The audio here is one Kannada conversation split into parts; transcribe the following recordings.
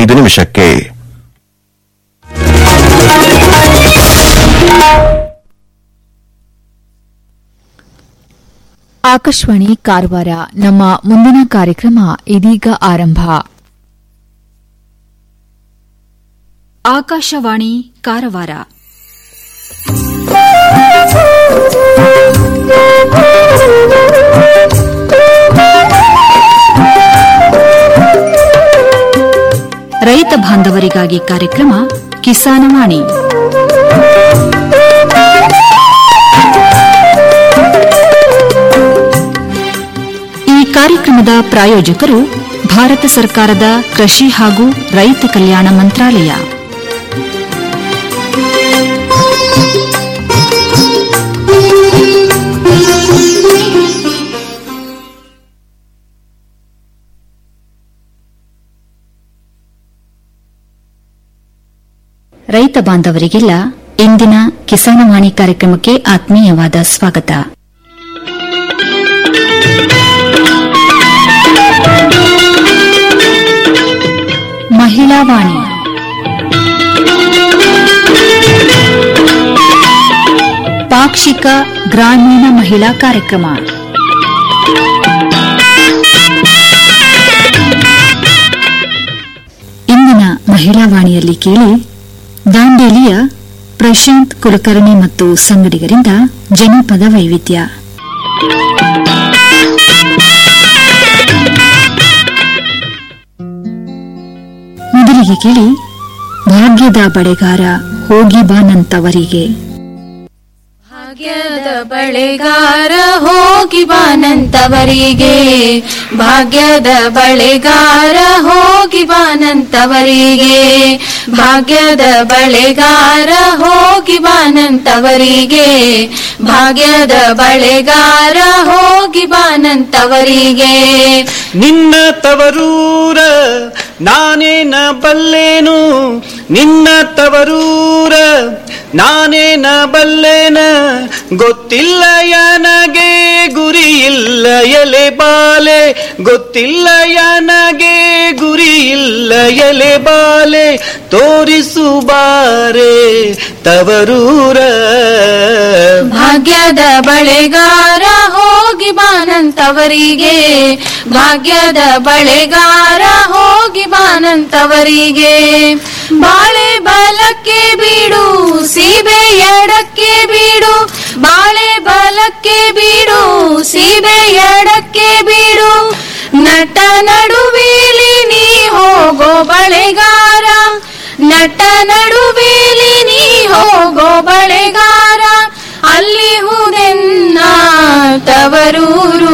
ಐದು ನಿಮಿಷಕ್ಕೆ ಆಕಾಶವಾಣಿ ಕಾರವಾರ ನಮ್ಮ ಮುಂದಿನ ಕಾರ್ಯಕ್ರಮ ಇದೀಗ ಆರಂಭ ಆಕಾಶವಾಣಿ ಕಾರವಾರ ರೈತ ಬಾಂಧವರಿಗಾಗಿ ಕಾರ್ಯಕ್ರಮ ಕಿಸಾನವಾಣಿ ಈ ಕಾರ್ಯಕ್ರಮದ ಪ್ರಾಯೋಜಕರು ಭಾರತ ಸರ್ಕಾರದ ಕೃಷಿ ಹಾಗೂ ರೈತ ಕಲ್ಯಾಣ ಮಂತ್ರಾಲಯ ರೈತ ಬಾಂಧವರಿಗೆಲ್ಲ ಇಂದಿನ ಕಿಸಾನವಾಣಿ ಕಾರ್ಯಕ್ರಮಕ್ಕೆ ಆತ್ಮೀಯವಾದ ಸ್ವಾಗತ ಮಹಿಳಾ ವಾಣಿ ಪಾಕ್ಷಿಕ ಗ್ರಾಮೀಣ ಮಹಿಳಾ ಕಾರ್ಯಕ್ರಮ ಇಂದಿನ ಮಹಿಳಾ ವಾಣಿಯಲ್ಲಿ ಕೇಳಿ ದಾಂಡೇಲಿಯ ಪ್ರಶಾಂತ್ ಕುಲಕರ್ಣಿ ಮತ್ತು ಸಂಗಡಿಗರಿಂದ ಜನಪದ ವೈವಿಧ್ಯ ಮೊದಲಿಗೆ ಕೇಳಿ ಭಾಗ್ಯದ ಬಳೆಗಾರ ಹೋಗಿ ಬಾನಂತವರಿಗೆ ಭಾಗ್ಯದ ಬಳೆಗಾರ ಹೋಗಿ ಬಾನಂತವರಿಗೆ ಭಾಗ್ಯದ ಬಳೆಗಾರ ಹೋಗಿ ಬಾನಂತವರಿಗೆ ಭಾಗ್ಯದ ಬಳೆಗಾರ ಹೋಗಿ ಬಾನಂತವರಿಗೆ ಭಾಗ್ಯದ ಬಳೆಗಾರ ಹೋಗಿ ಬಾನಂತವರಿಗೆ ನಿನ್ನ ತವರೂರ ನಾನೇನ ಬಲ್ಲೇನು ನಿನ್ನ ತವರೂರ ನಾನೇನ ಬಲ್ಲೇನ ಗೊತ್ತಿಲ್ಲ ಯನಗೆ ಗುರಿ ಇಲ್ಲ ಎಲೆ ಬಾಲೆ ಗೊತ್ತಿಲ್ಲ ಯನಗೆ ಗುರಿ ಇಲ್ಲ ಎಲೆ ಬಾಲೆ ತೋರಿಸು ಬಾರೆ ತವರೂರ ಭಾಗ್ಯದ ಬಳೆಗಾರ ಹೋಗಿ ಬಾನಂತವರಿಗೆ ಭಾಗ್ಯದ ಬಳೆಗಾರ ಹೋಗಿ ಬಾನಂತವರಿಗೆ ಬಾಳೆ ಬಲಕ್ಕೆ ಬೀಡು ಸೀಬೆ ಎಡಕ್ಕೆ ಬೀಡು ಬಾಳೆ ಬಲಕ್ಕೆ ಬೀಡು ಸೀಬೆ ಎಡಕ್ಕೆ ಬೀಡು ನಟ ನಡುವೇಲಿ ನೀ ಹೋಗೋ ಬಳೆಗಾರ ನಟ ನಡುವೇಲಿ ನೀ ಹೋಗೋ ಬಳೆಗಾರ ಅಲ್ಲಿ ಹುದೆನ್ನ ತವರೂರು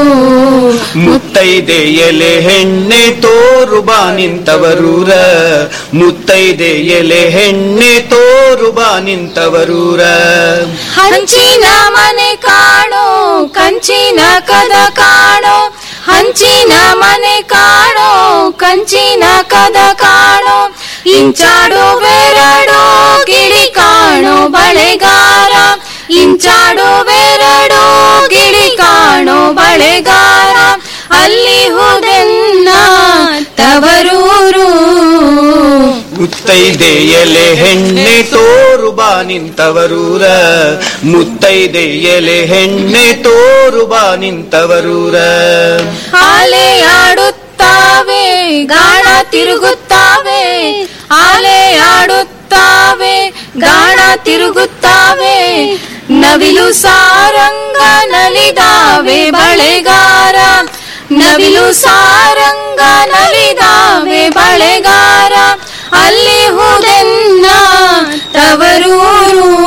ಮುತ್ತೈದೆ ಎಲೆ ಹೆಣ್ಣೆ ತೋರು ಬಾ ನಿಂತವರೂರ ಮುತ್ತೈದೆ ಎಲೆ ಹೆಣ್ಣೆ ತೋರು ಬಾ ನಿಂತವರೂರ ಹಂಚಿನ ಮನೆ ಕಾಣೋ ಕಂಚಿನ ಕದ ಕಾಣೋ ಹಂಚಿನ ಮನೆ ಕಾಣೋ ಕಂಚಿನ ಕದ ಕಾಣೋ ಇಂಚಾಡೋ ಬೆರಡೋ ಗಿಳಿ ಕಾಣೋ ಬಳೆಗಾರ ಇಂಚಾಡೋ ಬೆರಡೋ ಗಿಳಿ ಕಾಣೋ ಬಳೆಗಾರ ಅಲ್ಲಿ ಹೋದೆನ್ನ ತವರೂರು ಮುತ್ತೈದೆ ಎಲೆ ಹೆಣ್ಣೆ ತೋರು ಬಾ ನಿಂತವರೂರ ಮುತ್ತೈದೆ ಎಲೆ ಹೆಣ್ಣೆ ತೋರು ಬಾ ನಿಂತವರೂರ ಆಲೆ ಆಡುತ್ತಾವೆ ಗಾಣ ತಿರುಗುತ್ತಾವೆ ಆಲೆ ಆಡುತ್ತಾವೆ ಗಾಣ ತಿರುಗುತ್ತಾವೆ ನವಿಲು ಸಾರಂಗ ನಲಿದಾವೆ ಬಳೆಗಾರ ನವಿಲು ಸಾರಂಗ ನಲಿದಾವೆ ಬಳೆಗಾರ ಅಲ್ಲಿ ಹುದೆನ್ನ ತವರೂರು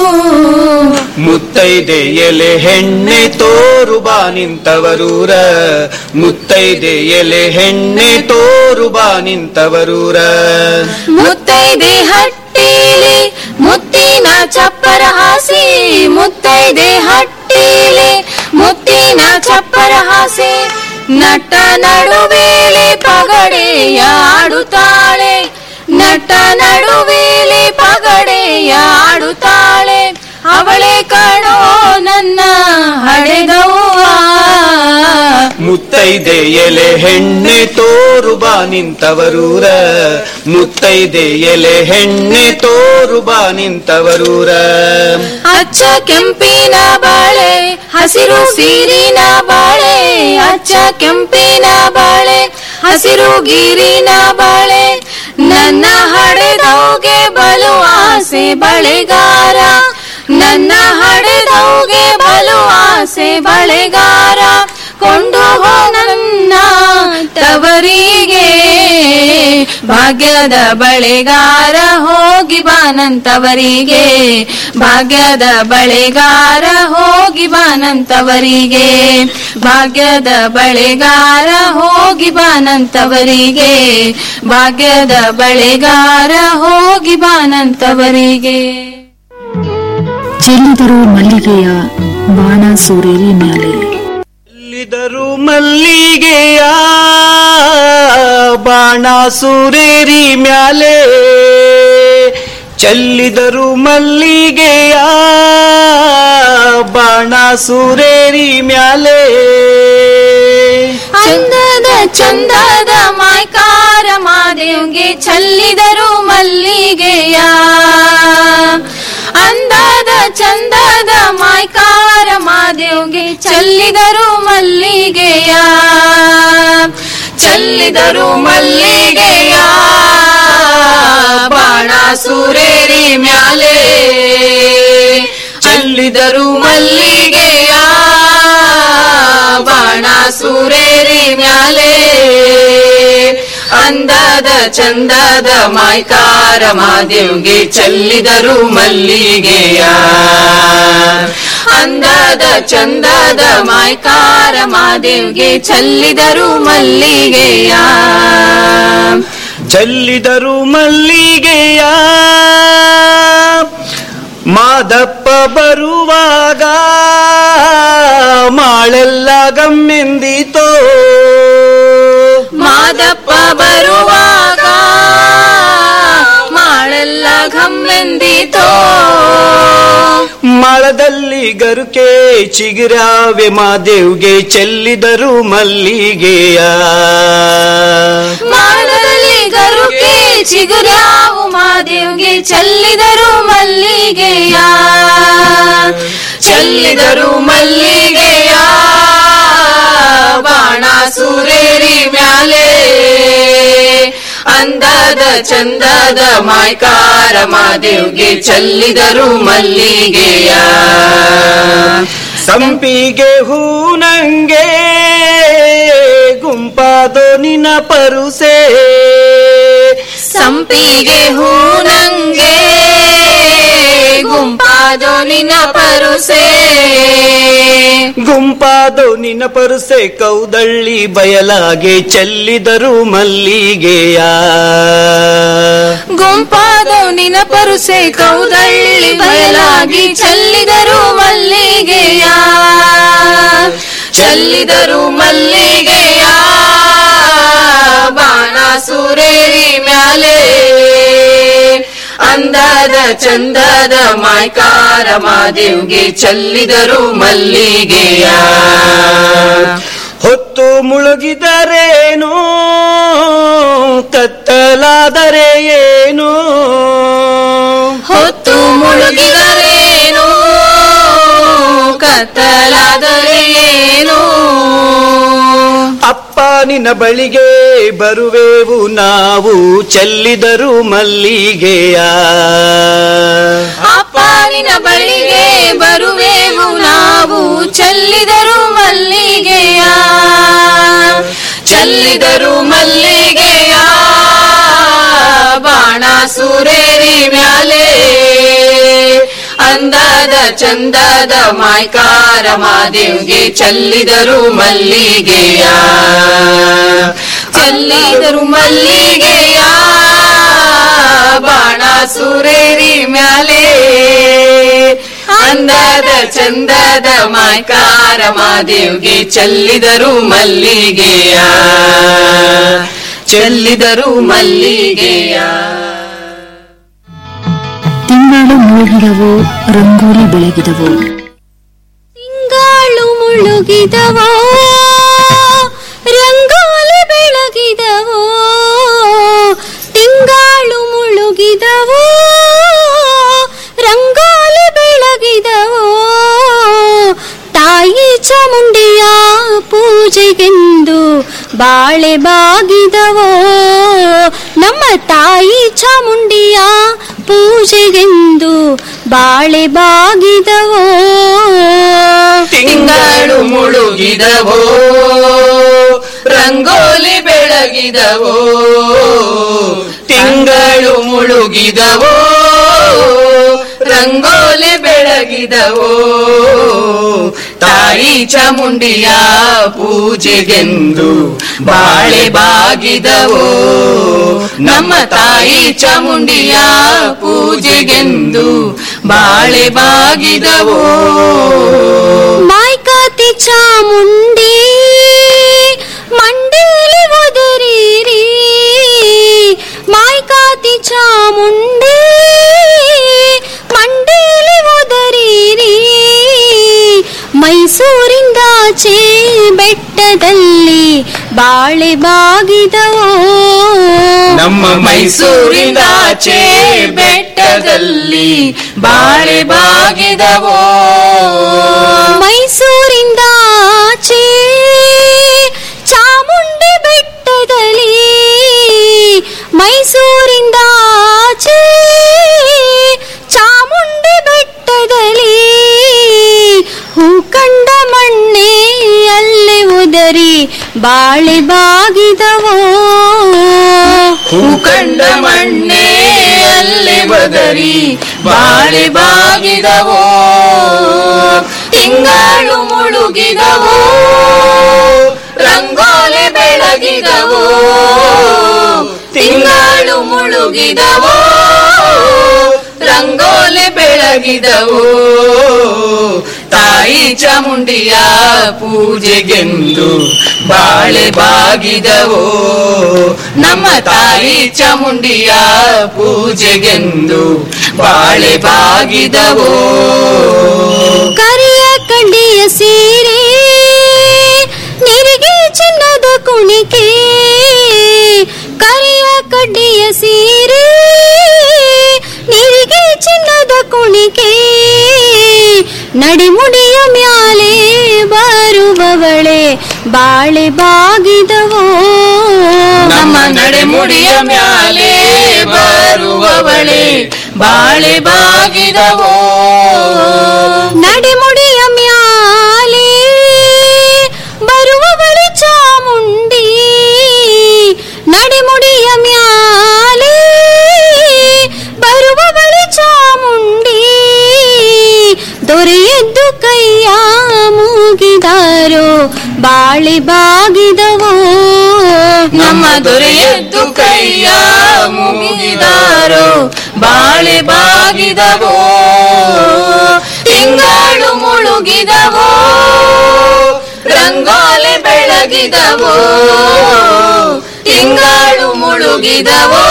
ಮುತ್ತೈದೆ ಎಲೆ ಹೆಣ್ಣೆ ತೋರು ಬಾ ನಿಂತವರೂರ ಮುತ್ತೈದೆ ಎಲೆ ಹೆಣ್ಣೆ ತೋರು ಬಾ ನಿಂತವರೂರ ಮುತ್ತೈದೆ ಹಟ್ಟಿಲಿ ಮುತ್ತಿನ ಚಪ್ಪರ ಹಾಸಿ ಮುತ್ತೈದೆ ಹಟ್ಟಿಲಿ ಮುತ್ತಿನ ಚಪ್ಪರ ಹಾಸಿ ನಟ ನಡುವೇಲಿ ಪಗಡೆಯ ಆಡುತ್ತಾಳೆ ನಟ ನಡುವೇಲಿ ಪಗಡೆಯ ಆಡುತ್ತಾಳೆ ಅವಳೆ ಕಣೋ ನನ್ನ ಹಡೆದವ್ವ ಮುತ್ತೈದೆ ಎಲೆ ಹೆಣ್ಣೆ ತೋರು ಬಾ ನಿಂತವರೂರ ಮುತ್ತೈದೆ ಎಲೆ ಹೆಣ್ಣೆ ತೋರು ಬಾ ನಿಂತವರೂರ ಅಚ್ಚ ಕೆಂಪಿನ ಬಾಳೆ ಹಸಿರು ಸೀರಿನ ಬಾಳೆ ಅಚ್ಚ ಕೆಂಪಿನ ಬಾಳೆ ಹಸಿರು ಗೀರಿನ ಬಾಳೆ ನನ್ನ ಹಡೆದವ್ಗೆ ಬಲು ಆಸೆ ಬಳೆಗಾರ ನನ್ನ ಹಡೆದವ್ಗೆ ಬಲು ಆಸೆ ಬಳೆಗಾರ ಕೊಂಡು ಹೋ ನನ್ನ ತವರಿಗೆ ಭಾಗ್ಯದ ಬಳೆಗಾರ ಹೋಗಿ ಬಾನಂತವರಿಗೆ ಭಾಗ್ಯದ ಬಳೆಗಾರ ಹೋಗಿ ಬಾನಂತವರಿಗೆ ಭಾಗ್ಯದ ಬಳೆಗಾರ ಹೋಗಿ ಬಾನಂತವರಿಗೆ ಭಾಗ್ಯದ ಬಳೆಗಾರ ಹೋಗಿ ಬಾನಂತವರಿಗೆ ಚೆಲ್ಲಿದರು ಮಲ್ಲಿಗೆಯ ಬಾಣ ಸೂರೇರಿ ಮ್ಯಾಲೆ ಎಲ್ಲಿದರು ಮಲ್ಲಿಗೆಯ ಬಾಣ ಸೂರೇರಿ ಮ್ಯಾಲೆ ಚೆಲ್ಲಿದರು ಮಲ್ಲಿಗೆಯ ಬಾಣ ಸೂರೇರಿ ಮ್ಯಾಲೆ ಚಂದದ ಚಂದದ ಮಾಯ್ಕಾರ ಮಾದೇವ್ಗೆ ಚಲ್ಲಿದರು ಮಲ್ಲಿಗೆಯ ಅಂದದ ಚಂದದ ಮಾಯ್ಕಾರ ಮಾದೇವ್ಗೆ ಚಲ್ಲಿದರು ಮಲ್ಲಿಗೆಯ ಚಲ್ಲಿದರು ಮಲ್ಲಿಗೆಯ ಬಾಣ ಸೂರೇರಿ ಮ್ಯಾಲೆ ಚಲ್ಲಿದರು ಮಲ್ಲಿಗೆಯ ಬಾಣ ಸೂರೇರಿ ಮ್ಯಾಲೆ ಅಂದದ ಚಂದದ ಮಾಯ್ಕಾರ ಮಾದೇವ್ಗೆ ಚಲ್ಲಿದರು ಮಲ್ಲಿಗೆಯ ಅಂದದ ಚಂದದ ಮಾಯ್ಕಾರ ಮಾದೇವ್ಗೆ ಚಲ್ಲಿದರು ಮಲ್ಲಿಗೆಯ ಚೆಲ್ಲಿದರು ಮಲ್ಲಿಗೆಯ ಮಾದಪ್ಪ ಬರುವಾಗ ಮಾಳೆಲ್ಲ ಗಮ್ಮೆಂದಿತೋ ಮಾದಪ್ಪ ಬರುವಾಗ ಮಾಳೆಲ್ಲ ಘಮ್ಮೆಂದಿತೋ ಮಳದಲ್ಲಿ ಗರುಕೆ ಚಿಗಿರಾವೆ ಮಾದೇವ್ಗೆ ಚೆಲ್ಲಿದರು ಮಲ್ಲಿಗೆಯ ಮಾಡದಲ್ಲಿ ಗರುಕೆ ಚಿಗುರ್ಯಾವು ಮಾದೇವ್ಗೆ ಚಲ್ಲಿದರು ಮಲ್ಲಿಗೆಯ ಚಲ್ಲಿದರು ಮಲ್ಲಿಗೆಯ ಬಾಣ ಸೂರೇರಿ ಮ್ಯಾಲೆ ಅಂದದ ಚಂದದ ಮಾಯ್ಕಾರ ಮಾದೇವ್ಗೆ ಚಲ್ಲಿದರು ಮಲ್ಲಿಗೆಯ ಸಂಪಿಗೆ ಹೂನಂಗೆ ಗುಂಪಾದೋ ನಿನ ಪರುಸೆ ಸಂಪಿಗೆ ಹೂನಂಗೆ ಗುಂಪಾದೋ ನಿನ ಪರುಸೆ ಗುಂಪಾದೋ ನಿನ ಪರುಸೆ ಕೌದಳ್ಳಿ ಬಯಲಾಗೆ ಚೆಲ್ಲಿದರು ಮಲ್ಲಿಗೆಯ ಗುಂಪಾದೋ ನಿನ ಪರುಸೆ ಕೌದಳ್ಳಿ ಬಯಲಾಗಿ ಚಲ್ಲಿದರು ಮಲ್ಲಿಗೆಯ ಚಲ್ಲಿದರು ಮಲ್ಲಿಗೆಯ ಬಾಣ ಸೂರೇರಿ ಮ್ಯಾಲೆ ಅಂದದ ಚಂದದ ಮಾಯ್ಕಾರ ಮಾದೇವ್ಗೆ ಚಲ್ಲಿದರು ಮಲ್ಲಿಗೆಯ ಹೊತ್ತು ಮುಳುಗಿದರೇನು ಕತ್ತಲಾದರೆ ಏನು ಹೊತ್ತು ಮುಳುಗಿದರೇನು ಕತ್ತಲಾದರೆ ಏನು ಅಪ್ಪ ನಿನ್ನ ಬಳಿಗೆ ಬರುವೆವು ನಾವು ಚೆಲ್ಲಿದರು ಮಲ್ಲಿಗೆಯ ಅಪ್ಪ ನಿನ ಬಳಿಗೆ ಬರುವೆವು ನಾವು ಚಲ್ಲಿದರು ಮಲ್ಲಿಗೆಯ ಚಲ್ಲಿದರು ಮಲ್ಲಿಗೆಯ ಬಾಣ ಸೂರೇರಿ ಮ್ಯಾಲೆ ಅಂದದ ಚಂದದ ಮಾಯ್ಕಾರ ಮಾದೇವ್ಗೆ ಚಲ್ಲಿದರು ಮಲ್ಲಿಗೆಯ ಚಲ್ಲಿದರು ಮಲ್ಲಿಗೆಯ ಬಾಣ ಸೂರೇರಿ ಮ್ಯಾಲೆ ಅಂದದ ಚಂದದ ಮಾಯ್ಕಾರ ಮಾದೇವ್ಗೆ ಚಲ್ಲಿದರು ಮಲ್ಲಿಗೆಯ ಚೆಲ್ಲಿದರು ಮಲ್ಲಿಗೆಯ ತಿಂಗಳು ಮುಳುಗಿದವು ರಂಗೋಲಿ ಬೆಳಗಿದವು ತಿಂಗಾಳು ಮುಳುಗಿದವೋ ಬೆಳಗಿದವೋ ತಿಂಗಾಳು ಮುಳುಗಿದವೋ ರಂಗೋಲಿ ಬೆಳಗಿದವೋ ತಾಯಿ ಚಾಮುಂಡಿಯ ಪೂಜೆಗೆಂದು ಬಾಳೆ ಬಾಗಿದವೋ ನಮ್ಮ ತಾಯಿ ಚಾಮುಂಡಿಯ ಪೂಜೆಗೆಂದು ಬಾಳೆ ಬಾಗಿದವೋ ತಿಂಗಳು ಮುಳುಗಿದವೋ ರಂಗೋಲಿ ಬೆಳಗಿದವೋ ತಿಂಗಳು ಮುಳುಗಿದವೋ ರಂಗೋಲಿ ಬೆಳಗಿದವೋ ತಾಯಿ ಚಾಮುಂಡಿಯ ಪೂಜೆಗೆಂದು ಬಾಳೆ ಬಾಗಿದವೋ ನಮ್ಮ ತಾಯಿ ಚಾಮುಂಡಿಯ ಪೂಜೆಗೆಂದು ಬಾಳೆ ಬಾಗಿದವೋ ಮಾಯ್ಕಾತಿ ಚಾಮುಂಡಿ ಮಂಡೇಲಿ ಒದರಿರಿ ಮಾಯ್ಕಾತಿ ಚಾಮುಂಡಿ ಮಂಡೇಲಿ ಒದರಿರಿ ಮೈಸೂರಿಂದಾಚೆ ಬೆಟ್ಟದಲ್ಲಿ ಬಾಳೆ ಬಾಗಿದವೋ ನಮ್ಮ ಮೈಸೂರಿನಾಚೆ ಬೆಟ್ಟದಲ್ಲಿ ಬಾಳೆ ಬಾಗಿದವೋ ಮೈಸೂರಿಂದಾಚೆ ಚಾಮುಂಡಿ ಬೆಟ್ಟದಲ್ಲಿ ಮೈಸೂರಿಂದಾಚೆ ಚಾಮುಂಡಿ ಬೆಟ್ಟದಲ್ಲಿ ಹೂ ಕಂಡ ಮಣ್ಣೆ ಅಲ್ಲಿ ಉದರಿ ಬಾಳೆ ಬಾಗಿದವೋ ಹೂ ಕಂಡ ಮಣ್ಣೆ ಅಲ್ಲಿ ಬದರಿ ಬಾಳೆ ಬಾಗಿದವೋ ತಿಂಗಳು ಮುಳುಗಿದವೋ ರಂಗೋಲಿ ಬೆಳಗಿದವೋ ತಿಂಗಳು ಮುಳುಗಿದವೋ ರಂಗೋಲಿ ಬೆಳಗಿದವೋ ತಾಯಿ ಚಾಮುಂಡಿಯ ಪೂಜೆಗೆಂದು ಬಾಳೆ ಬಾಗಿದವೋ ನಮ್ಮ ತಾಯಿ ಚಾಮುಂಡಿಯ ಪೂಜೆಗೆಂದು ಬಾಳೆ ಬಾಗಿದವೋ ಕರಿಯ ಕಂಡಿಯ ಸೀರೆ ನಿರಿಗೆ ಚಿನ್ನದ ಕುಣಿಕೆ ಕರಿಯ ಕಡ್ಡಿಯ ಸೀರೆ ನಿರಿಗೆ ಚಿನ್ನದ ಕುಣಿಕೆ ನಡಿಮುಡಿಯ ಮ್ಯಾಲೆ ಬರುವವಳೆ ಬಾಳೆ ಬಾಗಿದವೋ ನಮ್ಮ ನಡೆಮುಡಿಯ ಮ್ಯಾಲೆ ಬರುವವಳೆ ಬಾಳೆ ಬಾಗಿದವೋ ನಡಿಮುಡಿಯ ಮ್ಯಾಲೆ ಬರುವವಳು ಚಾಮುಂಡಿ ನಡಿಮುಡಿಯ ಮ್ಯಾಲೆ ಬರುವವಳು ಚಾಮುಂಡಿ ದೊರೆಯದ್ದು ಕೈಯ ಮೂಗಿದಾರೋ ಬಾಳೆ ಬಾಗಿದವೋ ನಮ್ಮ ದೊರೆಯದ್ದು ಕೈಯ ಮುಗಿದಾರೋ ಬಾಳೆ ಬಾಗಿದವೋ ತಿಂಗಳು ಮುಳುಗಿದವೋ ರಂಗೋಲಿ ಬೆಳಗಿದವೋ ತಿಂಗಳು ಮುಳುಗಿದವೋ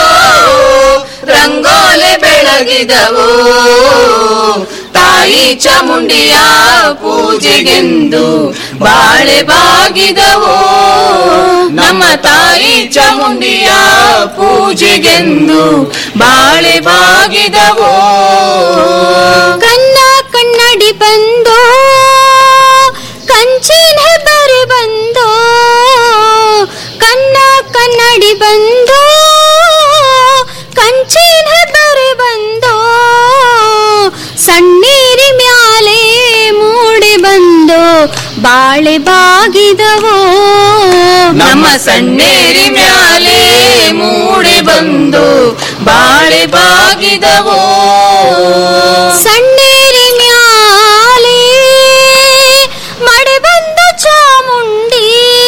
ರಂಗೋಲಿ ಬೆಳಗಿದವೋ ತಾಯಿ ಚಾಮುಂಡಿಯ ಪೂಜೆಗೆಂದು ಬಾಳೆ ಬಾಗಿದವೋ ನಮ್ಮ ತಾಯಿ ಚಾಮುಂಡಿಯ ಪೂಜೆಗೆಂದು ಬಾಳೆ ಬಾಗಿದವೋ ಕನ್ನ ಕನ್ನಡಿ ಬಂದೋ ಕಂಚಿನ ಹೆಬ್ಬರಿ ಬಂದೋ ಕನ್ನ ಕನ್ನಡಿ ಬಂದೋ ಕಂಚಿನ ಹೆಬ್ಬರಿ ಬಂದೋ ಸಣ್ಣೀರಿ ಮ್ಯಾಲೆ ಮೂಡಿ ಬಂದೋ ಬಾಳೆ ಬಾಗಿದವೋ ನಮ್ಮ ಸಣ್ಣೇರಿ ಮ್ಯಾಲೆ ಮೂಡಿ ಬಂದು ಬಾಳೆ ಬಾಗಿದವೋ ಸಣ್ಣೇರಿ ಮ್ಯಾಲೆ ಮಡೆ ಬಂದ ಚಾಮುಂಡಿ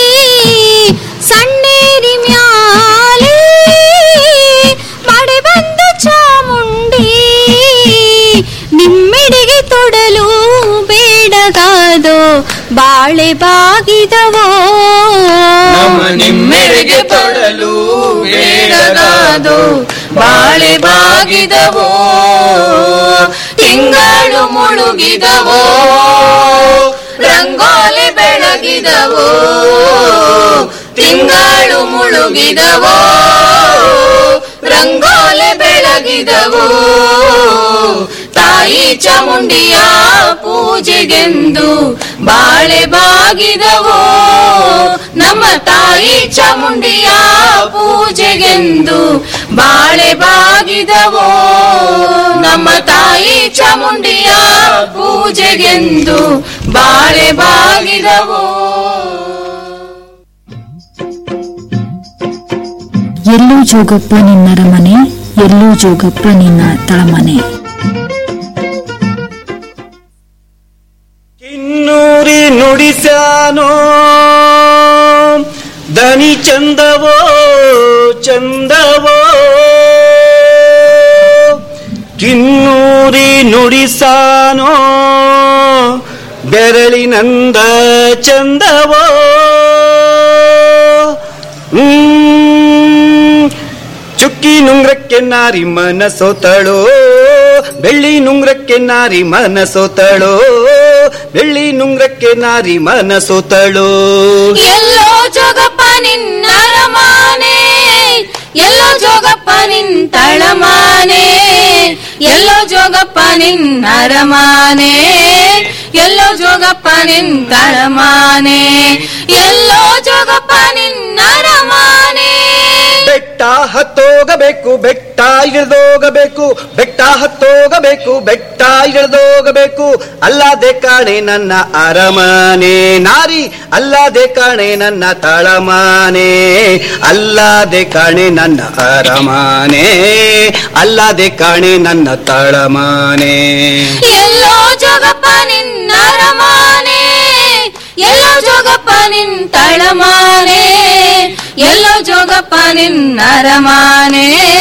ಸಣ್ಣೇರಿ ಮ್ಯಾಲೆ ಮಡೆ ಬಂದ ಚಾಮುಂಡಿ ನಿಮ್ಮಿಡಿಗೆ ತೊಡಲು ಬೇಡಗಾದೋ ಬಾಳೆ ಬಾಗಿದವೋ ನಮ್ಮ ನಿಮ್ಮೆರೆಗೆ ತೊಡಲು ಬೇಡಗಾದು ಬಾಳೆ ಬಾಗಿದವೋ ತಿಂಗಳು ಮುಳುಗಿದವೋ ರಂಗೋಲಿ ಬೆಳಗಿದವೋ ಬೆಳಗಿದವೋ ತಿಂಗಳು ಮುಳುಗಿದವೋ ರಂಗೋಲೆ ಬೆಳಗಿದವೋ ತಾಯಿ ಚಾಮುಂಡಿಯ ಪೂಜೆಗೆಂದು ಬಾಳೆ ಬಾಗಿದವೋ ನಮ್ಮ ತಾಯಿ ಚಾಮುಂಡಿಯ ಪೂಜೆಗೆಂದು ಬಾಳೆ ಬಾಗಿದವೋ ನಮ್ಮ ತಾಯಿ ಚಾಮುಂಡಿಯ ಪೂಜೆಗೆಂದು ಬಾಳೆ ಬಾಗಿದವೋ ಎಲ್ಲೋ ಜೋಗಪ್ಪ ನಿನ್ನರ ಮನೆ ಎಲ್ಲೋ ಜೋಗಪ್ಪ ನಿನ್ನ ತಳಮನೆ ಕಿನ್ನೂರಿ ನುಡಿಸ್ಯಾನೋ ದನಿ ಚಂದವೋ ಚಂದವೋ ಕಿನ್ನೂರಿ ನುಡಿಸಾನೋ ಬೆರಳಿನಂದ ಚಂದವೋ ಹ್ಮ್. ಚುಕ್ಕಿ ನುಂಗ್ರಕ್ಕೆ ನಾರಿ ಮನಸೋತಳೋ ಬೆಳ್ಳಿ ನುಂಗ್ರಕ್ಕೆ ನಾರಿ ಮನಸೋತಳೋ ಬೆಳ್ಳಿ ನುಂಗ್ರಕ್ಕೆ ನಾರಿ ಮನಸೋತಳೋ ಎಲ್ಲೋ ಜೋಗಪ್ಪ ನಿನ್ನ ಅರಮಾನೆ ಎಲ್ಲೋ ಜೋಗಪ್ಪ ನಿನ್ ತಳಮಾನೆ ಎಲ್ಲೋ ಜೋಗಪ್ಪ ನಿನ್ನ ಅರಮಾನೆ ಎಲ್ಲೋ ಜೋಗಪ್ಪ ನಿನ್ ತಳಮಾನೆ ಎಲ್ಲೋ ಜೋಗಪ್ಪ ನಿನ್ನ ಅರಮಾನೆ ಬೆಟ್ಟ ಹತ್ತೋಗಬೇಕು ಬೆಟ್ಟ ಇಳಿದೋಗಬೇಕು ಬೆಟ್ಟ ಹತ್ತೋಗಬೇಕು ಬೆಟ್ಟ ಇಳಿದೋಗಬೇಕು ಅಲ್ಲದೆ ಕಾಣೆ ನನ್ನ ಅರಮನೆ ನಾರಿ ಅಲ್ಲದೆ ಕಾಣೆ ನನ್ನ ತಳಮಾನೆ ಅಲ್ಲದೆ ಕಾಣೆ ನನ್ನ ಅರಮನೆ ಅಲ್ಲದೆ ಕಾಣೆ ನನ್ನ ತಳಮಾನೆ ಎಲ್ಲೋ ಜೋಗಪ್ಪ ನಿನ್ನ ಅರಮಾನೆ ಎಲ್ಲೋ ಜೋಗಪ್ಪ ನಿನ್ ತಳಮಾನೆ ಎಲ್ಲೋ ಜೋಗಪ್ಪ ನಿನ್ನ ಅರಮಾನೆ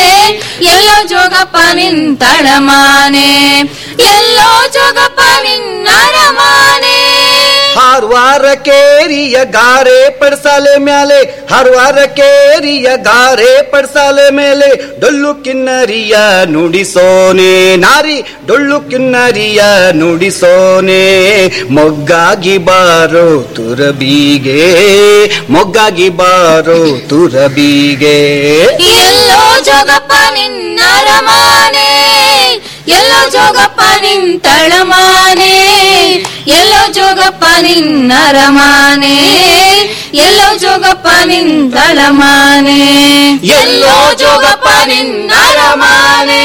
ಎಲ್ಲೋ ಜೋಗಪ್ಪ ನಿನ್ ತಳಮಾನೆ ಎಲ್ಲೋ ಜೋಗಪ್ಪ ನಿನ್ನ ಅರಮಾನೆ ಹಾರ್ವಾರ ಕೇರಿಯ ಗಾರೆ ಪಡ್ಸಾಲೆ ಮ್ಯಾಲೆ ಹಾರ್ವಾರ ಕೇರಿಯ ಗಾರೆ ಪಡ್ಸಾಲೆ ಮೇಲೆ ಡೊಳ್ಳು ಕಿನ್ನರಿಯ ನುಡಿಸೋನೆ ನಾರಿ ಡೊಳ್ಳು ಕಿನ್ನರಿಯ ನುಡಿಸೋನೆ ಮೊಗ್ಗಾಗಿ ಬಾರೋ ತುರಬೀಗೆ ಮೊಗ್ಗಾಗಿ ಬಾರೋ ತುರಬೀಗೆ ಎಲ್ಲೋ ಜೋಗಪ್ಪ ನಿನ್ನ ಅರಮಾನೆ ಎಲ್ಲೋ ಜೋಗಪ್ಪ ನಿನ್ ತಳಮಾನೆ ಎಲ್ಲೋ ಜೋಗಪ್ಪ ನಿನ್ನ ಅರಮಾನೆ ಎಲ್ಲೋ ಜೋಗಪ್ಪ ನಿನ್ ತಳಮಾನೆ ಎಲ್ಲೋ ಜೋಗಪ್ಪ ನಿನ್ನ ಅರಮಾನೆ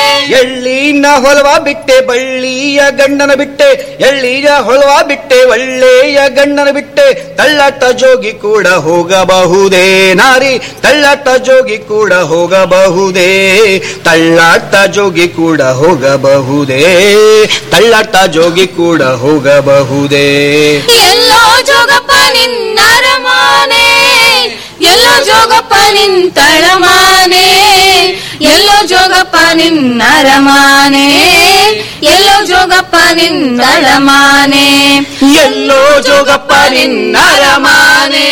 ಎಳ್ಳಿನ ಹೊಲವ ಬಿಟ್ಟೆ ಬಳ್ಳಿಯ ಗಂಡನ ಬಿಟ್ಟೆ ಎಳ್ಳಿಯ ಹೊಲವ ಬಿಟ್ಟೆ ಒಳ್ಳೆಯ ಗಂಡನ ಬಿಟ್ಟೆ ತಳ್ಳಾಟ ಜೋಗಿ ಕೂಡ ಹೋಗಬಹುದೇ ನಾರಿ ತಳ್ಳಾಟ ಜೋಗಿ ಕೂಡ ಹೋಗಬಹುದೇ ತಳ್ಳಾಟ ಜೋಗಿ ಕೂಡ ಹೋಗಬಹುದೇ ತಳ್ಳಾಟ ಜೋಗಿ ಕೂಡ ಹೋಗಬಹುದೇ ಎಲ್ಲೋ ಜೋಗಪ್ಪ ನಿನ್ನ ಅರಮಾನೆ ಎಲ್ಲೋ ಜೋಗಪ್ಪ ನಿನ್ ತಳಮಾನೆ ಎಲ್ಲೋ ಜೋಗಪ್ಪ ನಿನ್ನ ಅರಮಾನೆ ಎಲ್ಲೋ ಜೋಗಪ್ಪ ನಿನ್ ತಳಮಾನೆ ಎಲ್ಲೋ ಜೋಗಪ್ಪ ನಿನ್ನ ಅರಮಾನೆ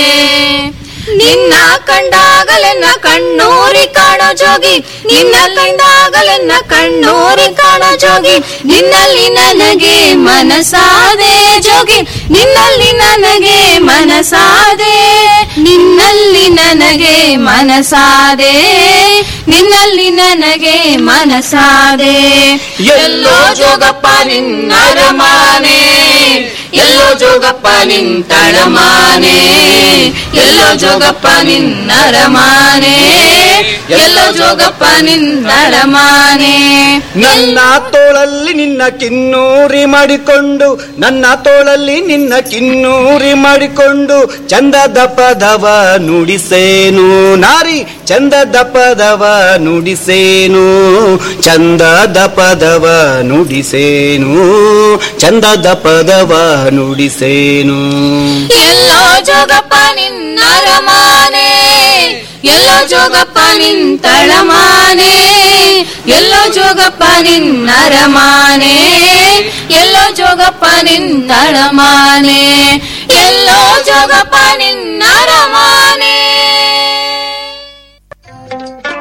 ನಿನ್ನ ಕಂಡಾಗಲೆನ್ನ ಕಣ್ಣೂರಿ ಕಾಣೋ ಜೋಗಿ ನಿನ್ನ ಕಂಡಾಗಲೆನ್ನ ಕಣ್ಣೂರಿ ಕಾಣೋ ಜೋಗಿ ನಿನ್ನಲ್ಲಿ ನನಗೆ ಮನಸಾದೆ ಜೋಗಿ ನಿನ್ನಲ್ಲಿ ನನಗೆ ಮನಸಾದೆ ನಿನ್ನಲ್ಲಿ ನನಗೆ ಮನಸಾದೆ ನಿನ್ನಲ್ಲಿ ನನಗೆ ಮನಸಾದೆ ಎಲ್ಲೋ ಜೋಗಪ್ಪ ನಿನ್ನ ಅರಮಾನೆ ಎಲ್ಲೋ ಜೋಗಪ್ಪ ನಿನ್ ತಳಮಾನೆ ಎಲ್ಲೋ ಜೋಗಪ್ಪ ನಿನ್ನ ಅರಮಾನೆ ಎಲ್ಲೋ ಜೋಗಪ್ಪ ನಿನ್ ತಳಮಾನೆ ನನ್ನ ತೋಳಲ್ಲಿ ನಿನ್ನ ಕಿನ್ನೂರಿ ಮಾಡಿಕೊಂಡು ನನ್ನ ತೋಳಲ್ಲಿ ನಿನ್ನ ಕಿನ್ನೂರಿ ಮಾಡಿಕೊಂಡು ಚಂದದ ಪದವ ನುಡಿಸೇನು ನಾರಿ ಚಂದದ ಪದವ ನುಡಿಸೇನು ಚಂದದ ಪದವ ನುಡಿಸೇನು ಚಂದದ ಪದವ ನುಡಿಸೇನು ಎಲ್ಲೋ ಜೋಗಪ್ಪ ನಿನ್ನ ಅರಮಾನೆ ಎಲ್ಲೋ ಜೋಗಪ್ಪ ನಿನ್ ತಳಮಾನೆ ಎಲ್ಲೋ ಜೋಗಪ್ಪ ನಿನ್ನ ಅರಮಾನೆ ಎಲ್ಲೋ ಜೋಗಪ್ಪ ನಿನ್ ತಳಮಾನೆ ಎಲ್ಲೋ ಜೋಗಪ್ಪ ನಿನ್ನ ಅರಮಾನೆ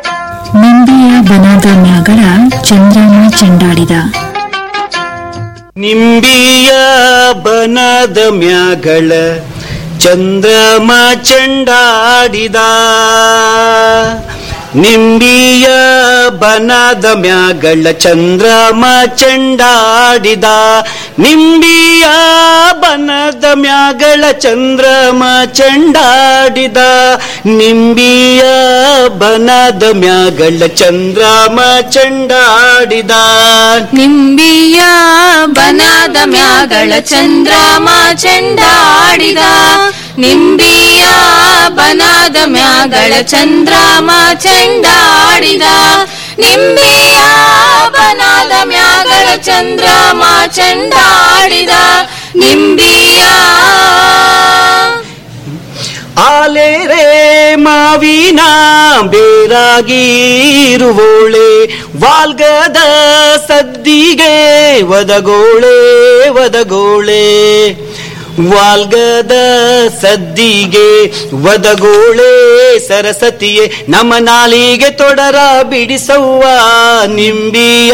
ನಿಂಬೆಯ ಬನದ ಮ್ಯಾಗಳ ಚಂದ್ರನ ಚೆಂಡಾಡಿದ ನಿಂಬಿಯ ಬನದ ಮ್ಯಾಗಳ ಚಂದ್ರಮ ಚಂಡಾಡಿದ ನಿಂಬಿಯ ಬನದ ಮ್ಯಾಗಳ ಚಂದ್ರಮ ಚಂಡಾಡಿದ ನಿಂಬಿಯ ಬನದ ಮ್ಯಾಗಳ ಚಂದ್ರಮ ಚಂಡಾಡಿದ ನಿಂಬಿಯ ಬನದ ಮ್ಯಾಗಳ ಚಂದ್ರಮ ಚಂಡಾಡಿದ ನಿಂಬಿಯ ಬನದ ಮ್ಯಾಗಳ ಚಂದ್ರಮ ಚೆಂಡಾಡಿದ ನಿಂಬಿಯ ಬನದ ಮ್ಯಾಗಳ ಚಂದ್ರಮ ಚೆಂಡಾಡಿದ ನಿಂಬಿಯ ಬನದ ಮ್ಯಾಗಳ ಚಂದ್ರಮ ಚೆಂಡಾಡಿದ ನಿಂಬಿಯ ಆಲೇರೆ ಮಾವಿನ ಬೇರಾಗಿರುವೋಳೆ ವಾಲ್ಗದ ಸದ್ದಿಗೆ ಒದಗೋಳೆ ಒದಗೋಳೆ ವಾಲ್ಗದ ಸದ್ದಿಗೆ ಒದಗೋಳೆ ಸರಸ್ವತಿಯೇ ನಮ್ಮ ನಾಲಿಗೆ ತೊಡರ ಬಿಡಿಸವ್ವ ನಿಂಬಿಯ